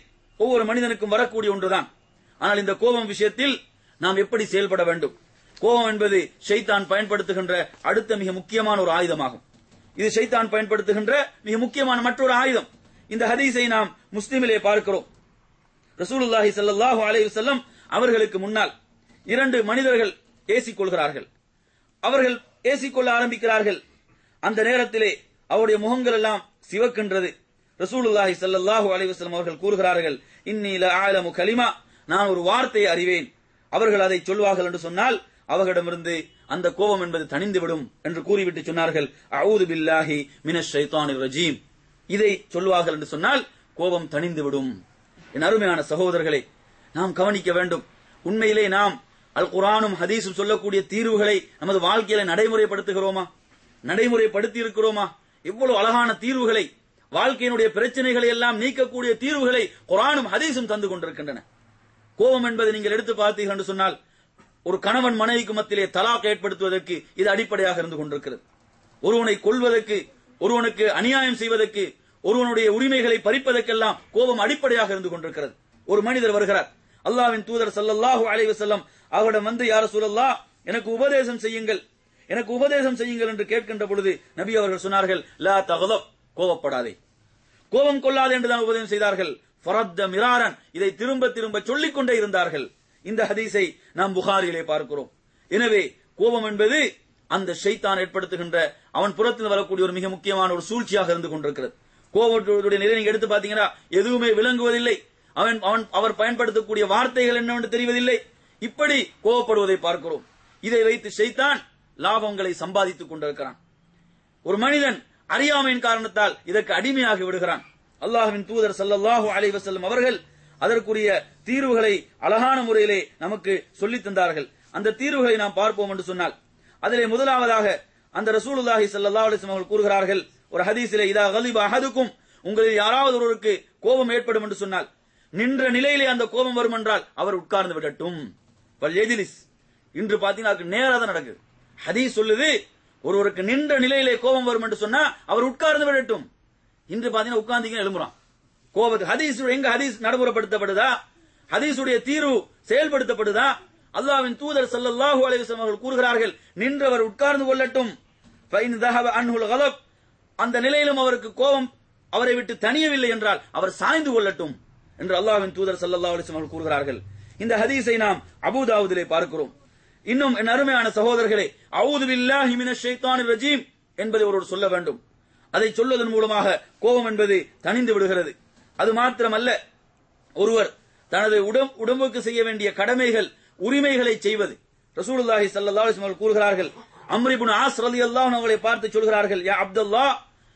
ஒவ்வொரு மனிதனுக்கும் வரக்கூடிய ஒன்றுதான் ஆனால் இந்த கோபம் விஷயத்தில் நாம் எப்படி செயல்பட வேண்டும் கோபம் என்பது ஷைத்தான் பயன்படுத்துகின்ற அடுத்த மிக முக்கியமான ஒரு ஆயுதமாகும் இது ஷைத்தான் பயன்படுத்துகின்ற மிக முக்கியமான மற்றொரு ஆயுதம் இந்த ஹதீஸை நாம் முஸ்லிமிலே பார்க்கிறோம் ரசூலுல்லாஹி ஸல்லல்லாஹு அலைஹி வஸல்லம் அவர்களுக்கு முன்னால் இரண்டு மனிதர்கள் ஏசிக் கொள்கிறார்கள் அவர்கள் ஏசிக்கொள்ள ஆரம்பிக்கிறார்கள் அந்த நேரத்திலே அவருடைய முகங்கள் எல்லாம் சிவக்கின்றது ரசூலுல்லாஹி ஸல்லல்லாஹு அலைஹி வஸல்லம் அவர்கள் கூறுகிறார்கள் இன்னி லஅலமு கலிமா நான் ஒரு வார்த்தையை அறிவேன் அவர்கள் அதை சொல்வார்கள் என்று சொன்னால் அவர்களிடமிருந்து அந்த கோபம் என்பது தணிந்துவிடும் என்று கூறிவிட்டு சொன்னார்கள் அவுது பில்லாஹி மினஷ் ஷைத்தானிர் ரஜீம் இதை சொல்வார்கள் என்று சொன்னால் கோபம் தணிந்துவிடும் என் அருமையான சகோதரர்களே நாம் கவனிக்க வேண்டும் உண்மையிலே நாம் அல் குரானும் ஹதீஸும் சொல்லக்கூடிய தீர்வுகளை நமது வாழ்க்கையில நடைமுறைப்படுத்துகிறோமா நடைமுறைப்படுத்தி இருக்கிறோமா எவ்வளவு அழகான தீர்வுகளை வாழ்க்கையினுடைய பிரச்சனைகளை எல்லாம் நீக்கக்கூடிய தீர்வுகளை குரானும் ஹதீஸும் தந்து கொண்டிருக்கின்றன கோபம் என்பதை நீங்கள் எடுத்து பார்த்தீர்கள் என்று சொன்னால் ஒரு கணவன் மனைவிக்கு மத்தியிலே தலாக் ஏற்படுத்துவதற்கு இது அடிப்படையாக இருந்து கொண்டிருக்கிறது ஒருவனை கொள்வதற்கு ஒருவனுக்கு அநியாயம் செய்வதற்கு ஒருவனுடைய உரிமைகளை பறிப்பதற்கெல்லாம் கோபம் அடிப்படையாக இருந்து கொண்டிருக்கிறது ஒரு மனிதர் வருகிறார் அல்லாவின் தூதர் ஸல்லல்லாஹு அலைஹி வஸல்லம் அவரிடம் வந்து யார சொல்லல்லா எனக்கு உபதேசம் செய்யுங்கள் எனக்கு உபதேசம் செய்யுங்கள் என்று கேட்கின்ற பொழுது நபி அவர்கள் சொன்னார்கள் லா தகலப் கோபப்படாதே கோபம் கொள்ளாதே என்றுதான் உபதேசம் செய்தார்கள் ஃபரத்த மிராரன் இதை திரும்ப திரும்ப சொல்லிக் கொண்டே இருந்தார்கள் இந்த ஹதீஸை நாம் புகாரிலே பார்க்கிறோம் எனவே கோபம் என்பது அந்த ஷைத்தான் ஏற்படுத்துகின்ற அவன் புறத்தில் வரக்கூடிய ஒரு மிக முக்கியமான ஒரு சூழ்ச்சியாக இருந்து கொண்டிருக்கிறது கோபத்துடைய நிலை நீங்க எடுத்து பாத்தீங்கன்னா எதுவுமே விளங்குவதில்லை அவன் அவன் அவர் பயன்படுத்தக்கூடிய வார்த்தைகள் என்னவென்று தெரிவதில்லை இப்படி கோபப்படுவதை பார்க்கிறோம் இதை வைத்து ஷைத்தான் லாபங்களை சம்பாதித்துக் கொண்டிருக்கிறான் ஒரு மனிதன் அறியாமையின் காரணத்தால் இதற்கு அடிமையாகி விடுகிறான் அல்லாஹ்வின் தூதர் ஸல்லல்லாஹு அலைஹி வஸல்லம் அவர்கள் அதற்குரிய தீர்வுகளை அழகான முறையிலே நமக்கு சொல்லித் தந்தார்கள் அந்த தீர்வுகளை நாம் பார்ப்போம் என்று சொன்னால் அதிலே முதலாவதாக அந்த ரசூலுல்லாஹி ஸல்லல்லாஹு அலைஹி வஸல்லம் அவர்கள் கூறுகிறார்கள் ஒரு ஹதீஸிலே இதா கலிப அஹதுக்கும் உங்களில் யாராவது ஒருவருக்கு கோபம் ஏற்படும் என்று சொன்னால் நின்ற நிலையிலே அந்த கோபம் வரும் என்றால் அவர் உட்கார்ந்து விடட்டும் வல் எதிலிஸ் இன்று பாத்தீங்கன்னா அதுக்கு நேரா தான் நடக்குது ஹதீஸ் சொல்லுது ஒருவருக்கு நின்ற நிலையிலே கோபம் வரும் என்று சொன்னா அவர் உட்கார்ந்து விடட்டும் இன்று பாத்தீங்கன்னா உட்கார்ந்தீங்க எழும்புறான் கோபத்து ஹதீஸ் எங்க ஹதீஸ் நடைமுறைப்படுத்தப்படுதா ஹதீஸுடைய தீர்வு செயல்படுத்தப்படுதா அல்லாஹ்வின் தூதர் ஸல்லல்லாஹு அலைஹி வஸல்லம் அவர்கள் கூறுகிறார்கள் நின்றவர் உட்கார்ந்து கொள்ளட்டும் ஃபைன் தஹப அன்ஹுல் கலப் அந்த நிலையிலும் அவருக்கு கோபம் அவரை விட்டு தனியவில்லை என்றால் அவர் சாய்ந்து கொள்ளட்டும் என்று அல்லாஹ்வின் தூதர் ஸல்லல்லாஹு அலைஹி வஸல்லம் அவர்கள் கூறுகிறார்கள் இந்த ஹதீஸை நாம் அபூதாவுதிலே பார்க்கிறோம் இன்னும் என் அருமையான சகோதரர்களே அவுது பில்லாஹி மினஷ் ஷைத்தானிர் ரஜீம் என்பதை ஒருவர் சொல்ல வேண்டும் அதை சொல்வதன் மூலமாக கோபம் என்பது தணிந்து விடுகிறது அது மாத்திரமல்ல ஒருவர் தனது உடம் உடம்புக்கு செய்ய வேண்டிய கடமைகள் உரிமைகளை செய்வது ரசூலுல்லாஹி ஸல்லல்லாஹு அலைஹி வஸல்லம் கூறுகிறார்கள் அம்ர் இப்னு ஆஸ் ரலியல்லாஹு அன்ஹு அவர்களை பார்த்து சொல்கிறார்கள் யா அப்துல்லா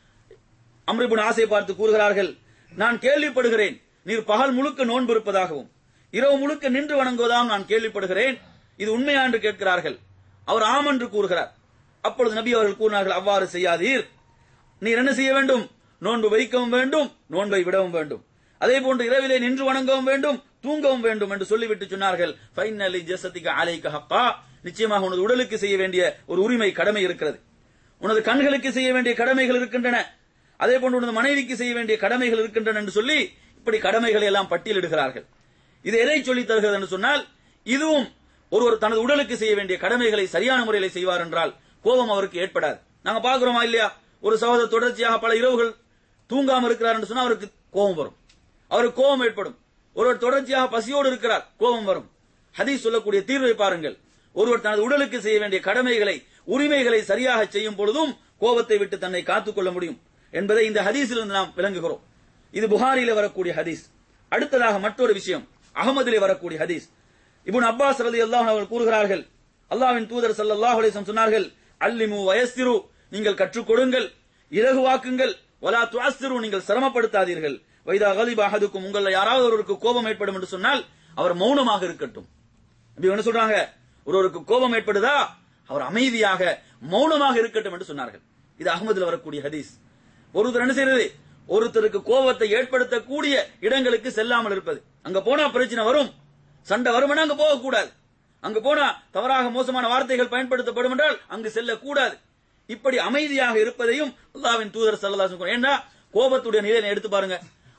அம்ர் இப்னு ஆஸை பார்த்து கூறுகிறார்கள் நான் கேள்விப்படுகிறேன் நீர் பகல் முழுக்க நோன்பு இருப்பதாகவும் இரவு முழுக்க நின்று வணங்குவதாகவும் நான் கேள்விப்படுகிறேன் இது உண்மையா என்று கேட்கிறார்கள் அவர் ஆம் என்று கூறுகிறார் அப்பொழுது நபி அவர்கள் கூறினார்கள் அவ்வாறு செய்யாதீர் நீர் என்ன செய்ய வேண்டும் நோன்பு வைக்கவும் வேண்டும் நோன்பை விடவும் வேண்டும் அதே போன்று இரவிலே நின்று வணங்கவும் வேண்டும் தூங்கவும் வேண்டும் என்று சொல்லிவிட்டு சொன்னார்கள் ஃபைனலி ஜசதிக அலைக ஹக்கா நிச்சயமாக உனது உடலுக்கு செய்ய வேண்டிய ஒரு உரிமை கடமை இருக்கிறது உனது கண்களுக்கு செய்ய வேண்டிய கடமைகள் இருக்கின்றன அதே போன்று உனது மனைவிக்கு செய்ய வேண்டிய கடமைகள் இருக்கின்றன என்று சொல்லி இப்படி கடமைகளை எல்லாம் பட்டியலிடுகிறார்கள் இது எதை சொல்லித் தருகிறது என்று சொன்னால் இதுவும் ஒருவர் தனது உடலுக்கு செய்ய வேண்டிய கடமைகளை சரியான முறையில் செய்வார் என்றால் கோபம் அவருக்கு ஏற்படாது நாங்க பாக்குறோமா இல்லையா ஒரு சகோதரர் தொடர்ச்சியாக பல இரவுகள் தூங்காம இருக்கிறார் என்று சொன்னா அவருக்கு கோபம் வரும் அவருக்கு கோபம் ஏற்படும் ஒருவர் தொடர்ச்சியாக பசியோடு இருக்கிறார் கோபம் வரும் ஹதீஸ் சொல்லக்கூடிய தீர்வை பாருங்கள் ஒருவர் தனது உடலுக்கு செய்ய வேண்டிய கடமைகளை உரிமைகளை சரியாக செய்யும் பொழுதும் கோபத்தை விட்டு தன்னை காத்துக்கொள்ள முடியும் என்பதை இந்த ஹதீஸிலிருந்து நாம் விளங்குகிறோம் இது புகாரிலே வரக்கூடிய ஹதீஸ் அடுத்ததாக மற்றொரு விஷயம் அகமதிலே வரக்கூடிய ஹதீஸ் இப்னு அப்பாஸ் ரலியல்லாஹு அவர்கள் கூறுகிறார்கள் அல்லாஹ்வின் தூதர் ஸல்லல்லாஹு அலைஹி வஸல்லம் சொன்னார்கள் அல்லிமு வயஸ்திரு நீங்கள் கற்றுக் கொடுங்கள் இலகுவாக்குங்கள் வலா துஅஸ்திரு நீங்கள் சிரமப்படுத்தாதீர்கள் வைதா கலிப அஹதுக்கும் உங்கள யாராவது ஒருவருக்கு கோபம் ஏற்படும் என்று சொன்னால் அவர் மௌனமாக இருக்கட்டும் இப்படி என்ன சொல்றாங்க ஒருவருக்கு கோபம் ஏற்படுதா அவர் அமைதியாக மௌனமாக இருக்கட்டும் என்று சொன்னார்கள் இது அகமதுல வரக்கூடிய ஹதீஸ் ஒருத்தர் என்ன செய்யறது ஒருத்தருக்கு கோபத்தை ஏற்படுத்தக்கூடிய இடங்களுக்கு செல்லாமல் இருப்பது அங்க போனா பிரச்சனை வரும் சண்டை வரும்னா அங்க போகக்கூடாது அங்கு போனா தவறாக மோசமான வார்த்தைகள் பயன்படுத்தப்படும் என்றால் அங்கு செல்லக்கூடாது இப்படி அமைதியாக இருப்பதையும் அல்லாவின் தூதர் சல்லல்லாஹு ஏன்னா கோபத்துடைய நிலையை எடுத்து பாருங்க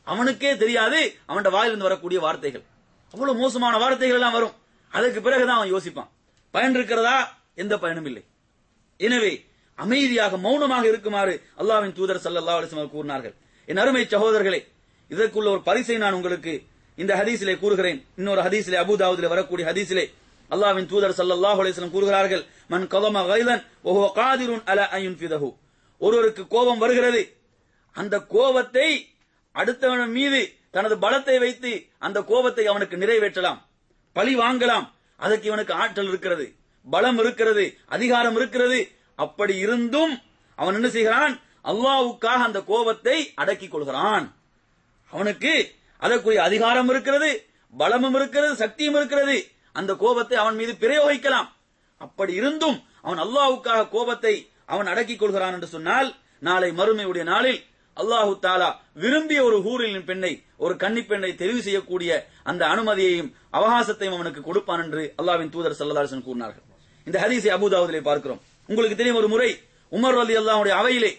அவனுக்கே தெரியாது அவன் வாயிலிருந்து வரக்கூடிய வார்த்தைகள் அவ்வளவு மோசமான வார்த்தைகள் எல்லாம் வரும் அதற்கு பிறகுதான் அவன் யோசிப்பான் பயன் இருக்கிறதா எந்த பயனும் இல்லை எனவே அமைதியாக மௌனமாக இருக்குமாறு அல்லாஹ்வின் தூதர் ஸல்லல்லாஹு அலைஹி வஸல்லம் கூறினார்கள் என் அருமை சகோதரர்களே இதற்குள்ள ஒரு பரிசை நான் உங்களுக்கு இந்த ஹதீஸிலே கூறுகிறேன் இன்னொரு ஹதீஸிலே அபூதாவுதிலே வரக்கூடிய ஹதீஸிலே அல்லாஹ்வின் தூதர் ஸல்லல்லாஹு அலைஹி வஸல்லம் கூறுகிறார்கள் மன் கதம கைலன் வஹுவ காதிருன் அலா அன் யுன்ஃபிதஹு ஒருவருக்கு கோபம் வருகிறது அந்த கோபத்தை அடுத்தவன் மீது தனது பலத்தை வைத்து அந்த கோபத்தை அவனுக்கு நிறைவேற்றலாம் பழி வாங்கலாம் அதற்கு இவனுக்கு ஆற்றல் இருக்கிறது பலம் இருக்கிறது அதிகாரம் இருக்கிறது அப்படி இருந்தும் அவன் என்ன செய்கிறான் அல்லாவுக்காக அந்த கோபத்தை அடக்கிக் கொள்கிறான் அவனுக்கு அதற்குரிய அதிகாரம் இருக்கிறது பலமும் இருக்கிறது சக்தியும் இருக்கிறது அந்த கோபத்தை அவன் மீது பிரயோகிக்கலாம் அப்படி இருந்தும் அவன் அல்லாஹ்வுக்காக கோபத்தை அவன் அடக்கிக் கொள்கிறான் என்று சொன்னால் நாளை மறுமையுடைய நாளில் அல்லாஹு தாலா விரும்பிய ஒரு ஹூரின் பெண்ணை ஒரு கன்னி பெண்ணை தெரிவு செய்யக்கூடிய அந்த அனுமதியையும் அவகாசத்தையும் அவனுக்கு கொடுப்பான் என்று அல்லாஹ்வின் தூதர் ஸல்லல்லாஹு அலைஹி வஸல்லம் கூறினார்கள் இந்த ஹதீஸை அபூதாவுதிலே பார்க்கிறோம் உங்களுக்கு தெரியும் ஒரு முறை உமர் ரலி அல்லாஹ்வுடைய அவையிலே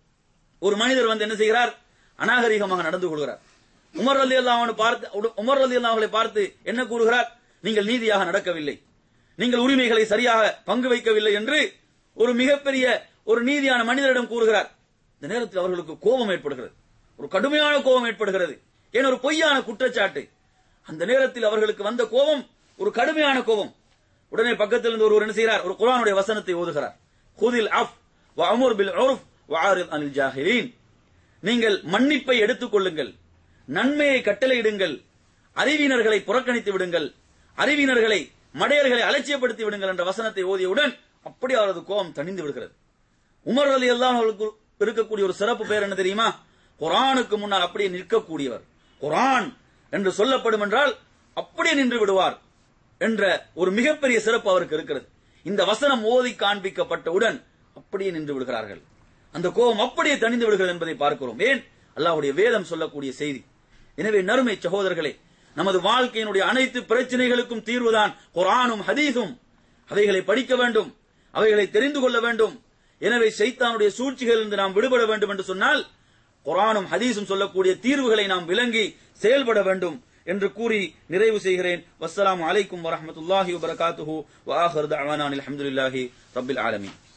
ஒரு மனிதர் வந்து என்ன செய்கிறார் அநாகரிகமாக நடந்து கொள்கிறார் உமர் ரலி அல்லாஹ் பார்த்து உமர் ரலி அல்லாஹ்வை பார்த்து என்ன கூறுகிறார் நீங்கள் நீதியாக நடக்கவில்லை நீங்கள் உரிமைகளை சரியாக பங்கு வைக்கவில்லை என்று ஒரு மிகப்பெரிய ஒரு நீதியான மனிதரிடம் கூறுகிறார் இந்த நேரத்தில் அவர்களுக்கு கோபம் ஏற்படுகிறது ஒரு கடுமையான கோபம் ஏற்படுகிறது ஏன் ஒரு பொய்யான குற்றச்சாட்டு அந்த நேரத்தில் அவர்களுக்கு வந்த கோபம் ஒரு கடுமையான கோபம் உடனே பக்கத்தில் இருந்து ஒருவர் என்ன செய்கிறார் ஒரு குர்ஆனுடைய வசனத்தை ஓதுகிறார் ஹுதில் அஃப் வ அமுர் பில் உர்ஃப் வ ஆரித் அனில் ஜாஹிலீன் நீங்கள் மன்னிப்பை எடுத்துக் கொள்ளுங்கள் நன்மையை கட்டளையிடுங்கள் அறிவினர்களை புறக்கணித்து விடுங்கள் அறிவினர்களை மடையர்களை அலட்சியப்படுத்தி விடுங்கள் என்ற வசனத்தை ஓதியவுடன் அப்படி அவரது கோபம் தணிந்து விடுகிறது உமர் அலி அல்லாஹ் அவர்களுக்கு இருக்கக்கூடிய ஒரு சிறப்பு பெயர் என்ன தெரியுமா குரானுக்கு முன்னால் அப்படியே நிற்கக்கூடியவர் குரான் என்று சொல்லப்படும் என்றால் அப்படியே நின்று விடுவார் என்ற ஒரு மிகப்பெரிய சிறப்பு அவருக்கு இருக்கிறது இந்த வசனம் ஓதி காண்பிக்கப்பட்டவுடன் அப்படியே நின்று விடுகிறார்கள் அந்த கோபம் அப்படியே தணிந்து விடுகிறது என்பதை பார்க்கிறோம் ஏன் அல்லாஹ்வுடைய வேதம் சொல்லக்கூடிய செய்தி எனவே நறுமை சகோதரர்களே நமது வாழ்க்கையினுடைய அனைத்து பிரச்சனைகளுக்கும் தீர்வுதான் குரானும் ஹதீஸும் அவைகளை படிக்க வேண்டும் அவைகளை தெரிந்து கொள்ள வேண்டும் எனவே சைத்தானுடைய சூழ்ச்சிகளிலிருந்து நாம் விடுபட வேண்டும் என்று சொன்னால் குரானும் ஹதீஸும் சொல்லக்கூடிய தீர்வுகளை நாம் விளங்கி செயல்பட வேண்டும் என்று கூறி நிறைவு செய்கிறேன் வஸ்ஸலாமு அலைக்கும் வரஹ்மத்துல்லாஹி வபரகாத்துஹு வ ஆஹிரு தஅவானா அல்ஹம்துலில்லாஹி ரப்பில் ஆலமீன்